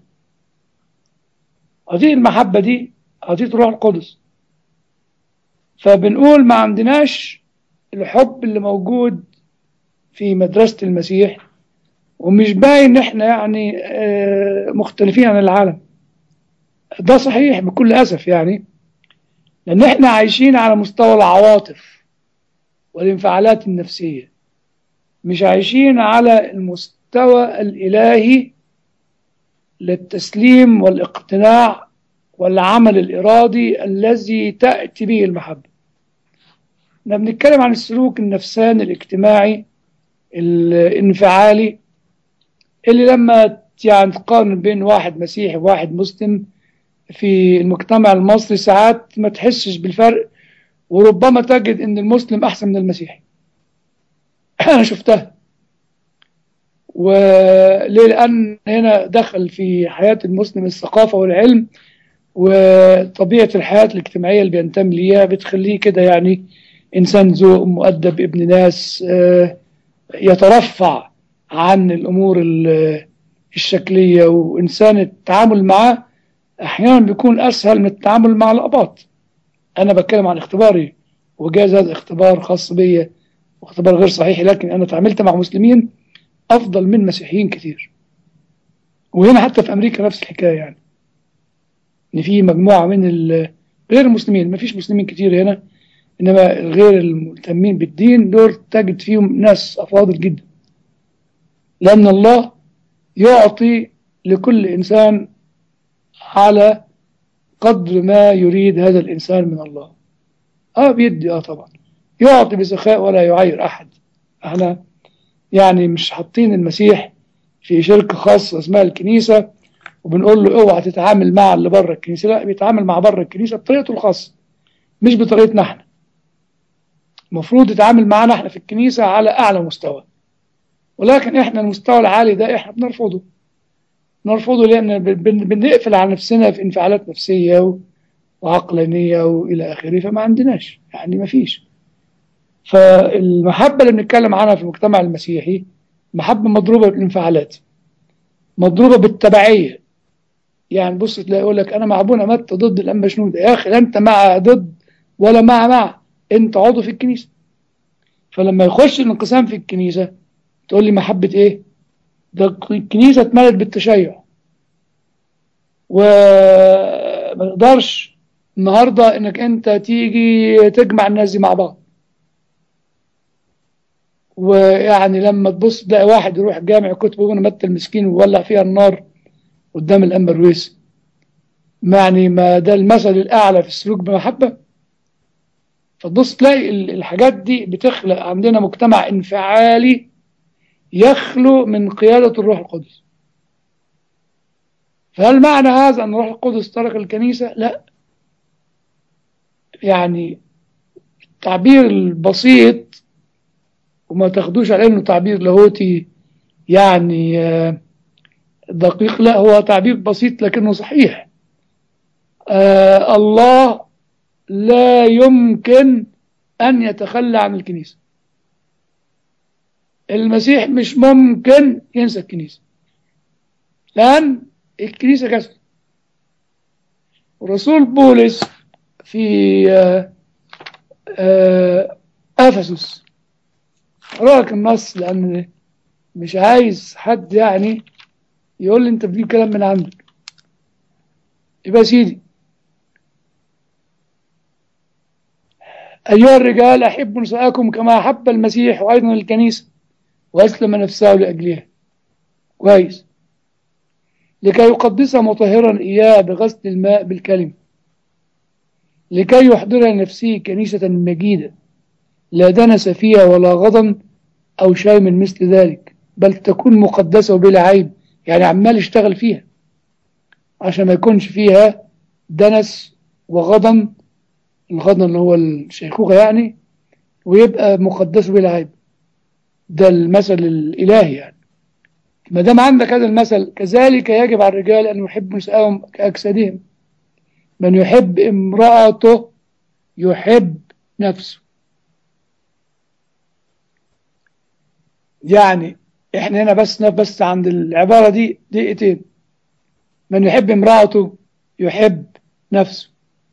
[SPEAKER 2] عطية المحبة دي عطية الروح القدس فبنقول ما عندناش الحب اللي موجود في مدرسة المسيح ومش باين احنا يعني مختلفين عن العالم ده صحيح بكل أسف يعني لأن احنا عايشين على مستوى العواطف والانفعالات النفسية مش عايشين على المستوى الإلهي للتسليم والاقتناع والعمل الإرادي الذي تأتي به المحبة احنا بنتكلم عن السلوك النفساني الاجتماعي الانفعالي اللي لما يعني تقارن بين واحد مسيحي وواحد مسلم في المجتمع المصري ساعات ما تحسش بالفرق وربما تجد ان المسلم احسن من المسيحي انا شفتها وليه لان هنا دخل في حياة المسلم الثقافة والعلم وطبيعة الحياة الاجتماعية اللي بينتمي ليها بتخليه كده يعني انسان ذوق مؤدب ابن ناس يترفع عن الامور الشكلية وانسان التعامل معاه احيانا بيكون اسهل من التعامل مع الاباط انا بتكلم عن اختباري وجاز هذا اختبار خاص بيا واختبار غير صحيح لكن انا تعاملت مع مسلمين افضل من مسيحيين كتير وهنا حتى في امريكا نفس الحكايه يعني ان في مجموعه من غير المسلمين ما فيش مسلمين كتير هنا انما غير المهتمين بالدين دول تجد فيهم ناس افاضل جدا لان الله يعطي لكل انسان على قدر ما يريد هذا الإنسان من الله آه بيدي آه طبعا يعطي بسخاء ولا يعير أحد احنا يعني مش حاطين المسيح في شركة خاصة اسمها الكنيسة وبنقول له اوعى تتعامل مع اللي بره الكنيسة لا بيتعامل مع بره الكنيسة بطريقته الخاصة مش بطريقتنا احنا المفروض يتعامل معانا احنا في الكنيسة على أعلى مستوى ولكن احنا المستوى العالي ده احنا بنرفضه نرفضه لأن بن- بنقفل على نفسنا في انفعالات نفسية و- وعقلانية وإلى آخره فما عندناش يعني ما فيش فالمحبة اللي بنتكلم عنها في المجتمع المسيحي محبة مضروبة بالانفعالات مضروبة بالتبعية يعني بص تلاقي يقول لك أنا مع أبونا متى ضد الأنبا شنودة يا أخي لا أنت مع ضد ولا مع مع أنت عضو في الكنيسة فلما يخش الانقسام في الكنيسة تقول لي محبة إيه؟ ده الكنيسة اتملت بالتشيع وما تقدرش النهارده انك انت تيجي تجمع الناس دي مع بعض ويعني لما تبص تلاقي واحد يروح جامع كتب ابن متى المسكين ويولع فيها النار قدام الانبا الرويس يعني ما ده المثل الاعلى في السلوك بمحبه فتبص تلاقي ال- الحاجات دي بتخلق عندنا مجتمع انفعالي يخلو من قياده الروح القدس فهل معنى هذا أن الروح القدس ترك الكنيسة؟ لا يعني التعبير البسيط وما تاخدوش على انه تعبير لاهوتي يعني آه، دقيق لا هو تعبير بسيط لكنه صحيح آه الله لا يمكن أن يتخلى عن الكنيسة المسيح مش ممكن ينسى الكنيسة لأن الكنيسة جسد ورسول بولس في آه، آه، أفسس أقرأ النص لأن مش عايز حد يعني يقول لي أنت بتجيب كلام من عندك يبقى يا سيدي أيها الرجال أحبوا نساءكم كما أحب المسيح وأيضا الكنيسة وأسلم نفسه لأجلها كويس لكي يقدسها مطهرا إياه بغسل الماء بالكلمة لكي يحضرها لنفسه كنيسة مجيدة لا دنس فيها ولا غضن أو شيء من مثل ذلك بل تكون مقدسة وبلا عيب يعني عمال يشتغل فيها عشان ما يكونش فيها دنس وغضن الغضن اللي هو الشيخوخة يعني ويبقى مقدس بلا عيب ده المثل الإلهي يعني ما دام عندك هذا المثل كذلك يجب على الرجال أن يحبوا نساءهم كأجسادهم من يحب امرأته يحب نفسه يعني احنا هنا بس بس عند العبارة دي دقيقتين من يحب امرأته يحب نفسه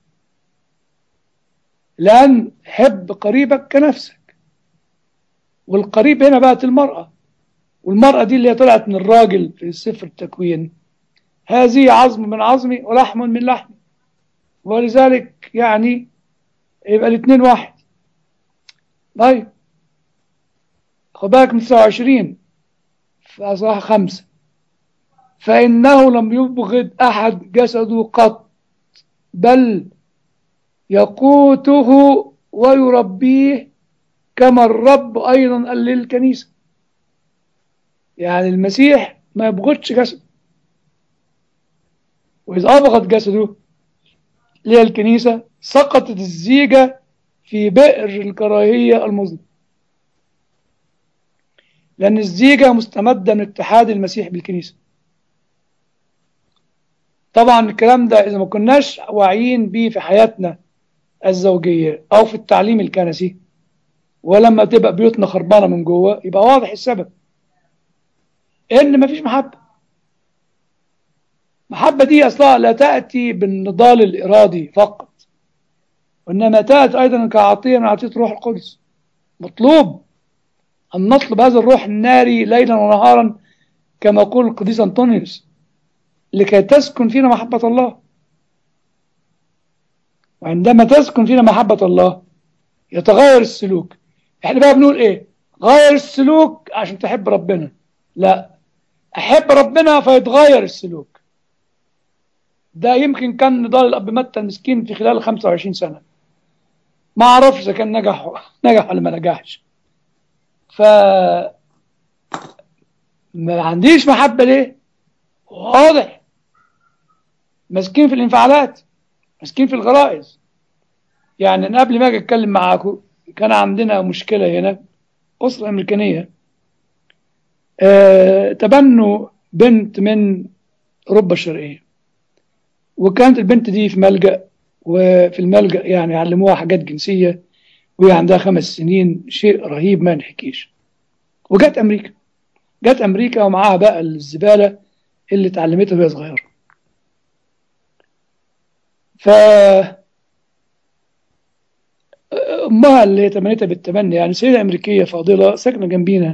[SPEAKER 2] لأن حب قريبك كنفسك والقريب هنا بقت المرأة والمرأة دي اللي هي طلعت من الراجل في سفر التكوين هذه عظم من عظمي ولحم من لحمي ولذلك يعني يبقى الاثنين واحد طيب خد بالك من 29 في أصحاح خمسة فإنه لم يبغض أحد جسده قط بل يقوته ويربيه كما الرب أيضا قال للكنيسة يعني المسيح ما يبغضش جسده وإذا أبغض جسده اللي هي الكنيسة سقطت الزيجة في بئر الكراهية المظلم لأن الزيجة مستمدة من اتحاد المسيح بالكنيسة طبعا الكلام ده إذا ما كناش واعيين بيه في حياتنا الزوجية أو في التعليم الكنسي ولما تبقى بيوتنا خربانة من جوه يبقى واضح السبب إن مفيش محبة محبة دي أصلا لا تأتي بالنضال الإرادي فقط وإنما تأتي أيضا كعطية من عطية روح القدس مطلوب أن نطلب هذا الروح الناري ليلا ونهارا كما يقول القديس أنطونيوس لكي تسكن فينا محبة الله وعندما تسكن فينا محبة الله يتغير السلوك احنا بقى بنقول ايه غير السلوك عشان تحب ربنا لا احب ربنا فيتغير السلوك ده يمكن كان نضال الاب متى المسكين في خلال 25 سنة ما اعرفش اذا كان نجح نجح ولا ما نجحش ف ما عنديش محبة ليه واضح ماسكين في الانفعالات ماسكين في الغرائز يعني أنا قبل ما اجي اتكلم معاكم كان عندنا مشكلة هنا أسرة أمريكانية آه، تبنوا بنت من أوروبا الشرقية وكانت البنت دي في ملجأ وفي الملجأ يعني علموها حاجات جنسية وهي عندها خمس سنين شيء رهيب ما نحكيش وجت أمريكا جت أمريكا ومعاها بقى الزبالة اللي اتعلمتها وهي صغيرة ف أمها اللي هي تمنيتها بالتمني يعني سيدة أمريكية فاضلة ساكنة جنبينا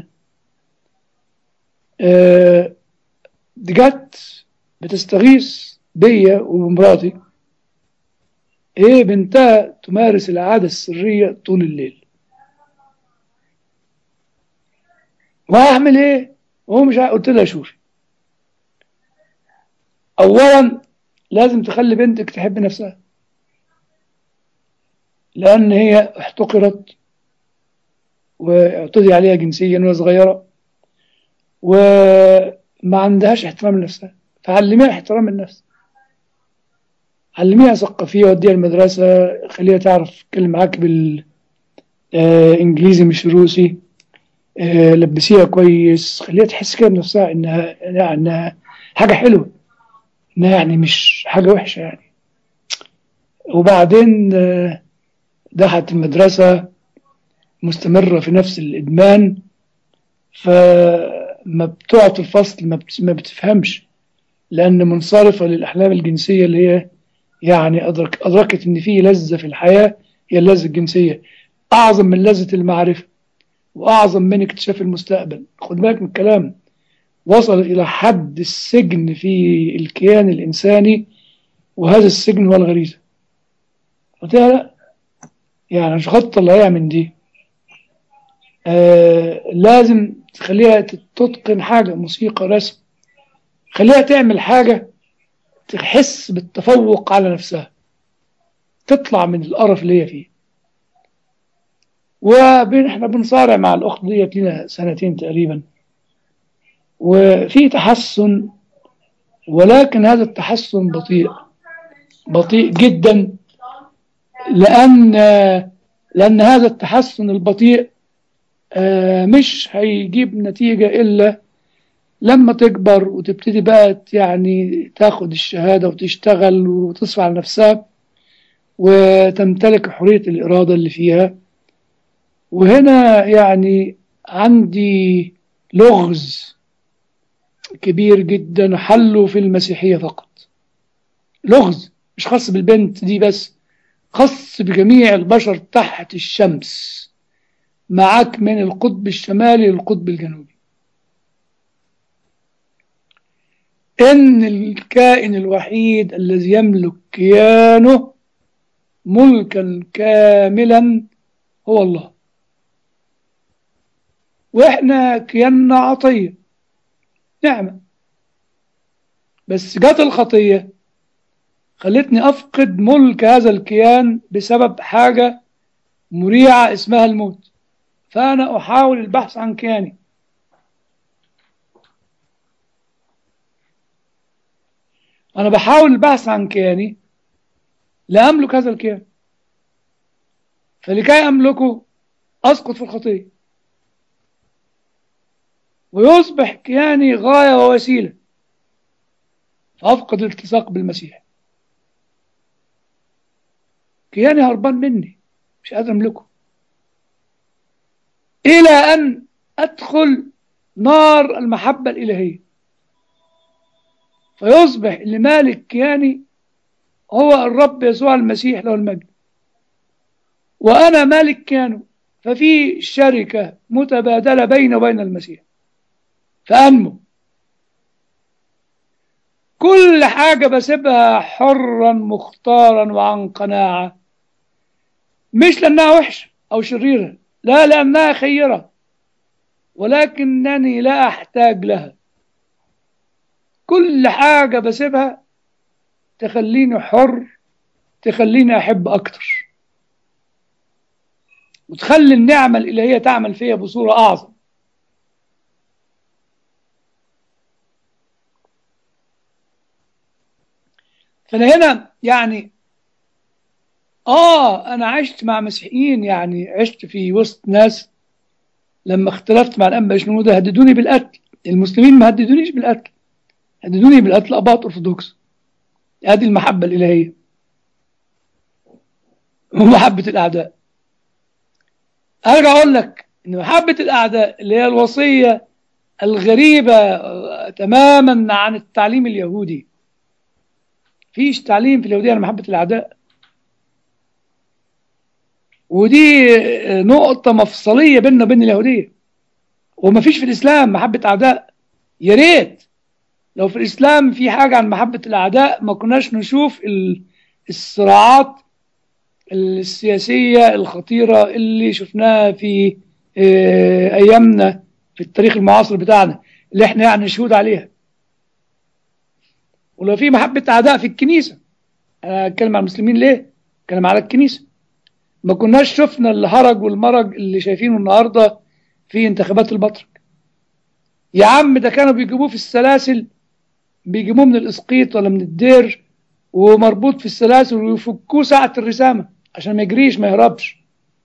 [SPEAKER 2] آه، دي جت بتستغيث بيا وبمراتي ايه بنتها تمارس العادة السرية طول الليل وهعمل ايه هو مش ع- قلت لها شوفي اولا لازم تخلي بنتك تحب نفسها لان هي احتقرت واعتدي عليها جنسيا وهي صغيرة وما عندهاش احترام لنفسها فعلميها احترام النفس علميها ثقافية وديها المدرسة خليها تعرف تتكلم معاك بالإنجليزي مش روسي آه، لبسيها كويس خليها تحس كده بنفسها إنها إنها حاجة حلوة إنها يعني مش حاجة وحشة يعني وبعدين آه، دخلت المدرسة مستمرة في نفس الإدمان فما بتقعد في الفصل ما بت- ما بتفهمش لأن منصرفة للأحلام الجنسية اللي هي يعني أدرك أدركت إن في لذة في الحياة هي اللذة الجنسية أعظم من لذة المعرفة وأعظم من اكتشاف المستقبل خد بالك من الكلام وصل إلى حد السجن في الكيان الإنساني وهذا السجن هو الغريزة قلت لها لا يعني مش خط طلعيها من دي آه لازم تخليها تتقن حاجة موسيقى رسم خليها تعمل حاجة تحس بالتفوق على نفسها تطلع من القرف اللي هي فيه واحنا بنصارع مع الاخت ديت لنا سنتين تقريبا وفي تحسن ولكن هذا التحسن بطيء بطيء جدا لان لان هذا التحسن البطيء آه، مش هيجيب نتيجة الا لما تكبر وتبتدي بقى يعني تاخد الشهادة وتشتغل وتصفى على نفسها وتمتلك حرية الإرادة اللي فيها وهنا يعني عندي لغز كبير جدا حله في المسيحية فقط لغز مش خاص بالبنت دي بس خاص بجميع البشر تحت الشمس معاك من القطب الشمالي للقطب الجنوبي إن الكائن الوحيد الذي يملك كيانه ملكا كاملا هو الله وإحنا كياننا عطية نعمة بس جت الخطية خلتني أفقد ملك هذا الكيان بسبب حاجة مريعة اسمها الموت فأنا أحاول البحث عن كياني أنا بحاول البحث عن كياني لا أملك هذا الكيان فلكي أملكه أسقط في الخطية ويصبح كياني غاية ووسيلة فأفقد الالتصاق بالمسيح كياني هربان مني مش قادر أملكه إلى أن أدخل نار المحبة الإلهية فيصبح اللي مالك كياني هو الرب يسوع المسيح له المجد وأنا مالك كيانه ففي شركة متبادلة بيني وبين المسيح فأنمو كل حاجة بسيبها حرا مختارا وعن قناعة مش لأنها وحشة أو شريرة لا لأنها خيرة ولكنني لا أحتاج لها كل حاجة بسيبها تخليني حر تخليني أحب أكتر وتخلي النعمة الإلهية تعمل فيها بصورة أعظم فأنا هنا يعني اه انا عشت مع مسيحيين يعني عشت في وسط ناس لما اختلفت مع الانبا شنودة هددوني بالقتل المسلمين ما هددونيش بالقتل هددوني بالقتل اباط ارثوذكس هذه المحبة الالهية ومحبة الاعداء ارجع اقول لك ان محبة الاعداء اللي هي الوصية الغريبة آه، تماما عن التعليم اليهودي فيش تعليم في اليهودية عن محبة الاعداء ودي نقطة مفصلية بيننا وبين اليهودية وما فيش في الإسلام محبة أعداء يا ريت لو في الإسلام في حاجة عن محبة الأعداء ما كناش نشوف ال- الصراعات السياسية الخطيرة اللي شفناها في آه، أيامنا في التاريخ المعاصر بتاعنا اللي احنا يعني شهود عليها ولو في محبة أعداء في الكنيسة أنا أتكلم عن المسلمين ليه؟ أتكلم على الكنيسة ما كناش شفنا الهرج والمرج اللي شايفينه النهارده في انتخابات البطرك يا عم ده كانوا بيجيبوه في السلاسل بيجيبوه من الاسقيط ولا من الدير ومربوط في السلاسل ويفكوه ساعة الرسامة عشان ما يجريش ما يهربش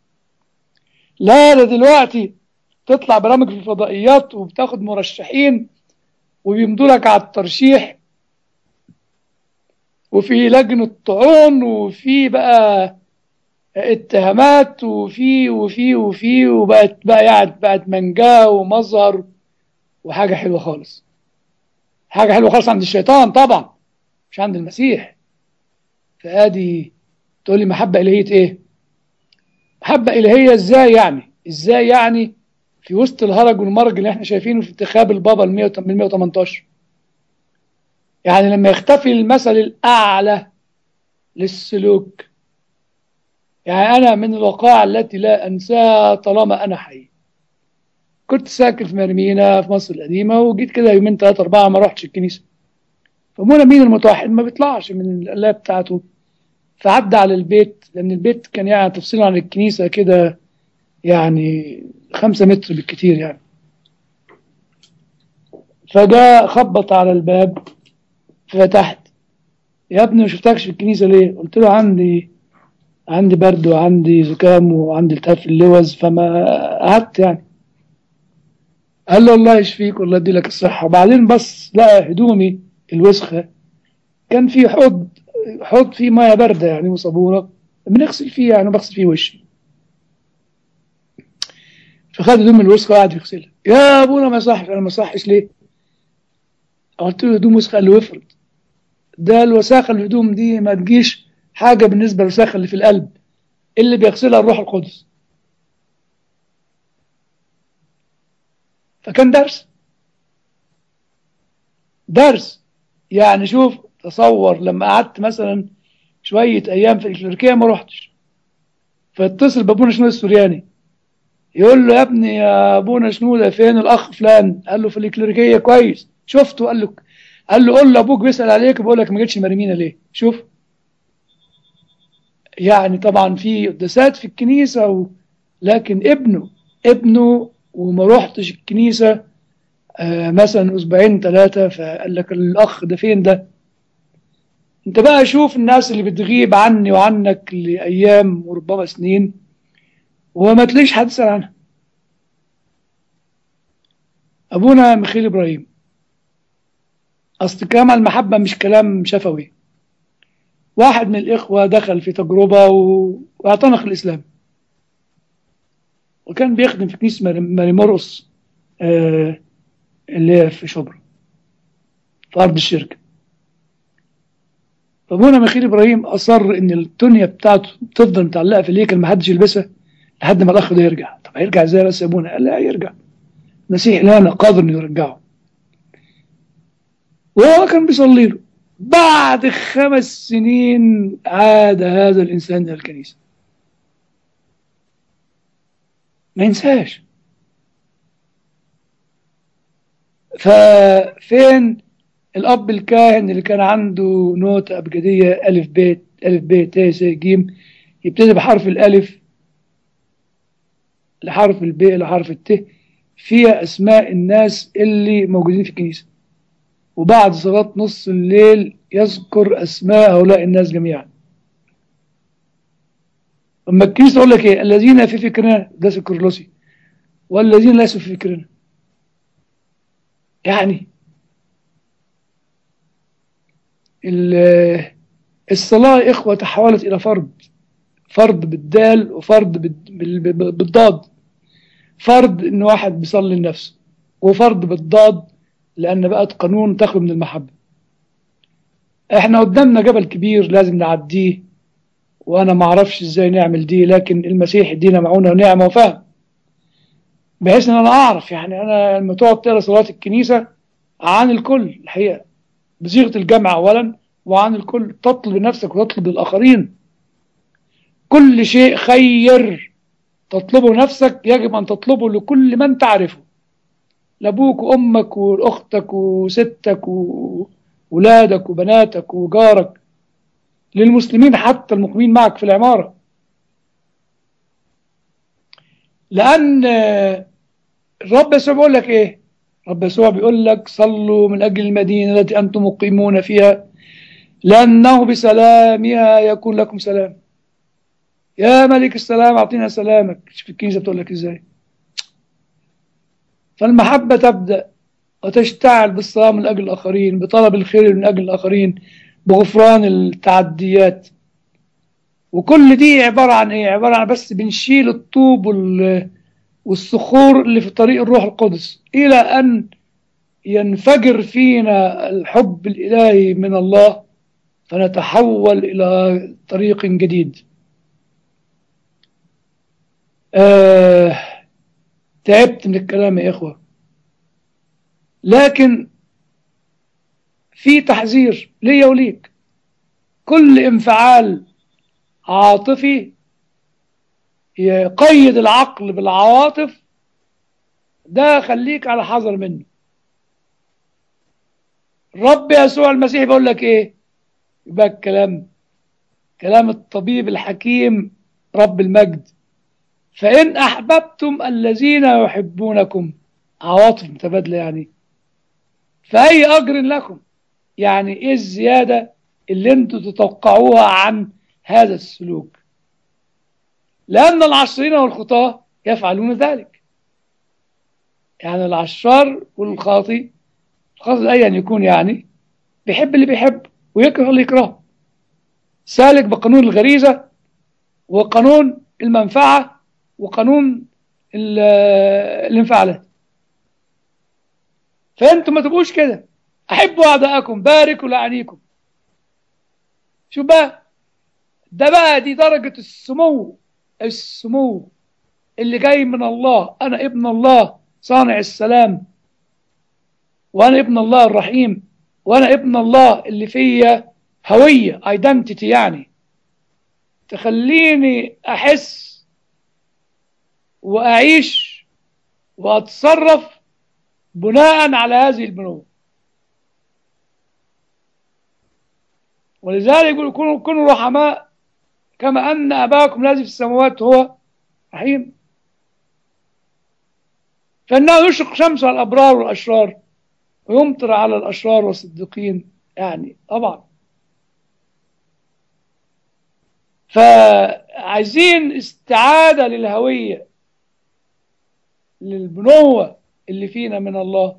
[SPEAKER 2] لا ده دلوقتي تطلع برامج في الفضائيات وبتاخد مرشحين وبيمضوا لك على الترشيح وفي لجنة طعون وفي بقى اتهامات وفي وفي وفي وبقت بقى يعني بقت منجاه ومظهر وحاجه حلوه خالص حاجه حلوه خالص عند الشيطان طبعا مش عند المسيح فادي تقول لي محبه الهيه ايه محبه الهيه ازاي يعني ازاي يعني في وسط الهرج والمرج اللي احنا شايفينه في انتخاب البابا ال 118 يعني لما يختفي المثل الاعلى للسلوك يعني أنا من الوقائع التي لا أنساها طالما أنا حي كنت ساكن في مرمينا في مصر القديمة وجيت كده يومين ثلاثة أربعة ما رحتش الكنيسة فمونا مين المتوحد ما بيطلعش من القلاية بتاعته فعدى على البيت لأن البيت كان يعني تفصيله عن الكنيسة كده يعني خمسة متر بالكتير يعني فجاء خبط على الباب فتحت يا ابني ما شفتكش في الكنيسة ليه قلت له عندي عندي برد وعندي زكام وعندي التهاب في اللوز فما قعدت يعني قال له الله يشفيك والله يدي لك الصحة وبعدين بس لقى هدومي الوسخة كان في حوض حوض فيه مية باردة يعني وصابونة بنغسل فيه يعني بغسل فيه وشي فخد هدوم الوسخة وقعد يغسلها يا ابونا ما صحش انا ما صحش ليه قلت له هدوم وسخة قال له افرض ده الوساخة الهدوم دي ما تجيش حاجة بالنسبة للوساخة اللي في القلب اللي بيغسلها الروح القدس فكان درس درس يعني شوف تصور لما قعدت مثلا شوية أيام في الكليركية ما رحتش فاتصل بابونا شنودة السورياني يقول له يا ابني يا ابونا شنودة فين الأخ فلان قال له في الكليركية كويس شفته قال له قال له قول له أبوك بيسأل عليك بيقول لك ما جيتش مرمينا ليه شوف يعني طبعا في قداسات في الكنيسة و... لكن ابنه ابنه وما رحتش الكنيسة آه مثلا أسبوعين ثلاثة فقال لك الأخ ده فين ده انت بقى شوف الناس اللي بتغيب عني وعنك لأيام وربما سنين وما تلاقيش حد يسأل عنها أبونا مخيل إبراهيم أصل كلام المحبة مش كلام شفوي واحد من الإخوة دخل في تجربة و... واعتنق الإسلام وكان بيخدم في كنيسة ماري مرقص آه اللي هي في شبرا في أرض الشركة فابونا مخيل إبراهيم أصر إن التونية بتاعته تفضل متعلقة في الهيكل ما حدش يلبسها لحد ما الأخ ده يرجع طب هيرجع إزاي بس يا أبونا قال لا يرجع المسيح لنا قادر إنه يرجعه وهو كان بيصلي له بعد خمس سنين عاد هذا الإنسان إلى الكنيسة ما ينساش ففين الأب الكاهن اللي كان عنده نوتة أبجدية ألف بيت ألف بيت ت س ج يبتدي بحرف الألف لحرف الب لحرف الت فيها أسماء الناس اللي موجودين في الكنيسة وبعد صلاة نص الليل يذكر أسماء هؤلاء الناس جميعا لما الكنيسة تقول لك ايه الذين في فكرنا ده سكرلوسي والذين ليسوا في فكرنا يعني ال- الصلاة يا إخوة تحولت إلى فرض فرض بالدال وفرض بال- بال- بال- بالضاد فرض إن واحد بيصلي لنفسه وفرض بالضاد لأن بقت قانون تخرج من المحبة احنا قدامنا جبل كبير لازم نعديه وانا ما اعرفش ازاي نعمل دي لكن المسيح يدينا معونه ونعمه وفهم بحيث ان انا اعرف يعني انا لما تقعد تقرا صلاه الكنيسه عن الكل الحقيقه بصيغه الجمع اولا وعن الكل تطلب لنفسك وتطلب للاخرين كل شيء خير تطلبه نفسك يجب ان تطلبه لكل من تعرفه لابوك وامك واختك وستك وولادك وبناتك وجارك للمسلمين حتى المقيمين معك في العمارة لأن الرب يسوع بيقول لك إيه رب يسوع بيقول لك صلوا من أجل المدينة التي أنتم مقيمون فيها لأنه بسلامها يكون لكم سلام يا ملك السلام أعطينا سلامك شوف الكنيسة بتقول لك إزاي فالمحبة تبدأ وتشتعل بالصلاة من أجل الآخرين بطلب الخير من أجل الآخرين بغفران التعديات وكل دي عبارة عن ايه عبارة عن بس بنشيل الطوب والصخور اللي في طريق الروح القدس الى ان ينفجر فينا الحب الالهي من الله فنتحول الى طريق جديد آه تعبت من الكلام يا اخوة لكن في تحذير ليا وليك كل انفعال عاطفي يقيد العقل بالعواطف ده خليك على حذر منه الرب يسوع المسيح بيقول لك ايه يبقى الكلام كلام الطبيب الحكيم رب المجد فإن أحببتم الذين يحبونكم عواطف متبادلة يعني فأي أجر لكم يعني ايه الزيادة اللي انتوا تتوقعوها عن هذا السلوك لأن العشرين والخطاة يفعلون ذلك يعني العشار والخاطي الخاطي أيا يكون يعني بيحب اللي بيحب ويكره اللي يكرهه سالك بقانون الغريزة وقانون المنفعة وقانون الانفعالات فانتم ما تبقوش كده احبوا اعداءكم باركوا لعنيكم شو بقى ده بقى دي درجة السمو السمو اللي جاي من الله انا ابن الله صانع السلام وانا ابن الله الرحيم وانا ابن الله اللي فيا هوية ايدنتيتي يعني تخليني احس واعيش واتصرف بناء على هذه البنوة ولذلك يقول كونوا كونوا رحماء كما أن أباكم الذي في السماوات هو رحيم فإنه يشرق شمس على الأبرار والأشرار ويمطر على الأشرار والصديقين يعني طبعا فعايزين استعادة للهوية للبنوة اللي فينا من الله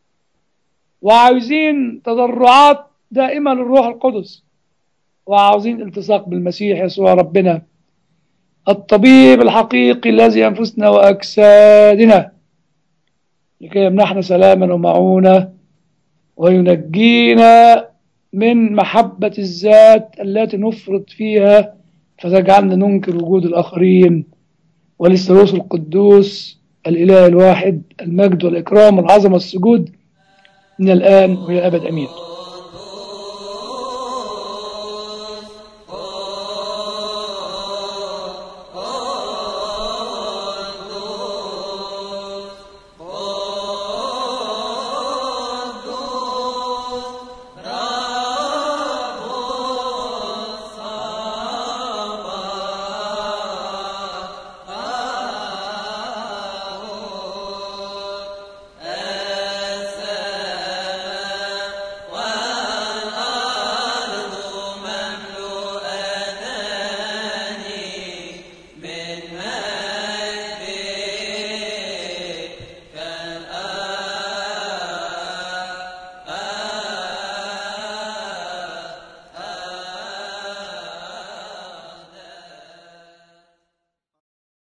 [SPEAKER 2] وعاوزين تضرعات دائمة للروح القدس وعاوزين التصاق بالمسيح يسوع ربنا الطبيب الحقيقي الذي ينفسنا وأجسادنا لكي يمنحنا سلاما ومعونة وينجينا من محبة الذات التي نفرط فيها فتجعلنا ننكر وجود الآخرين وللثالوث القدوس الإله الواحد المجد والإكرام والعظمة والسجود من الآن وإلى الأبد أمين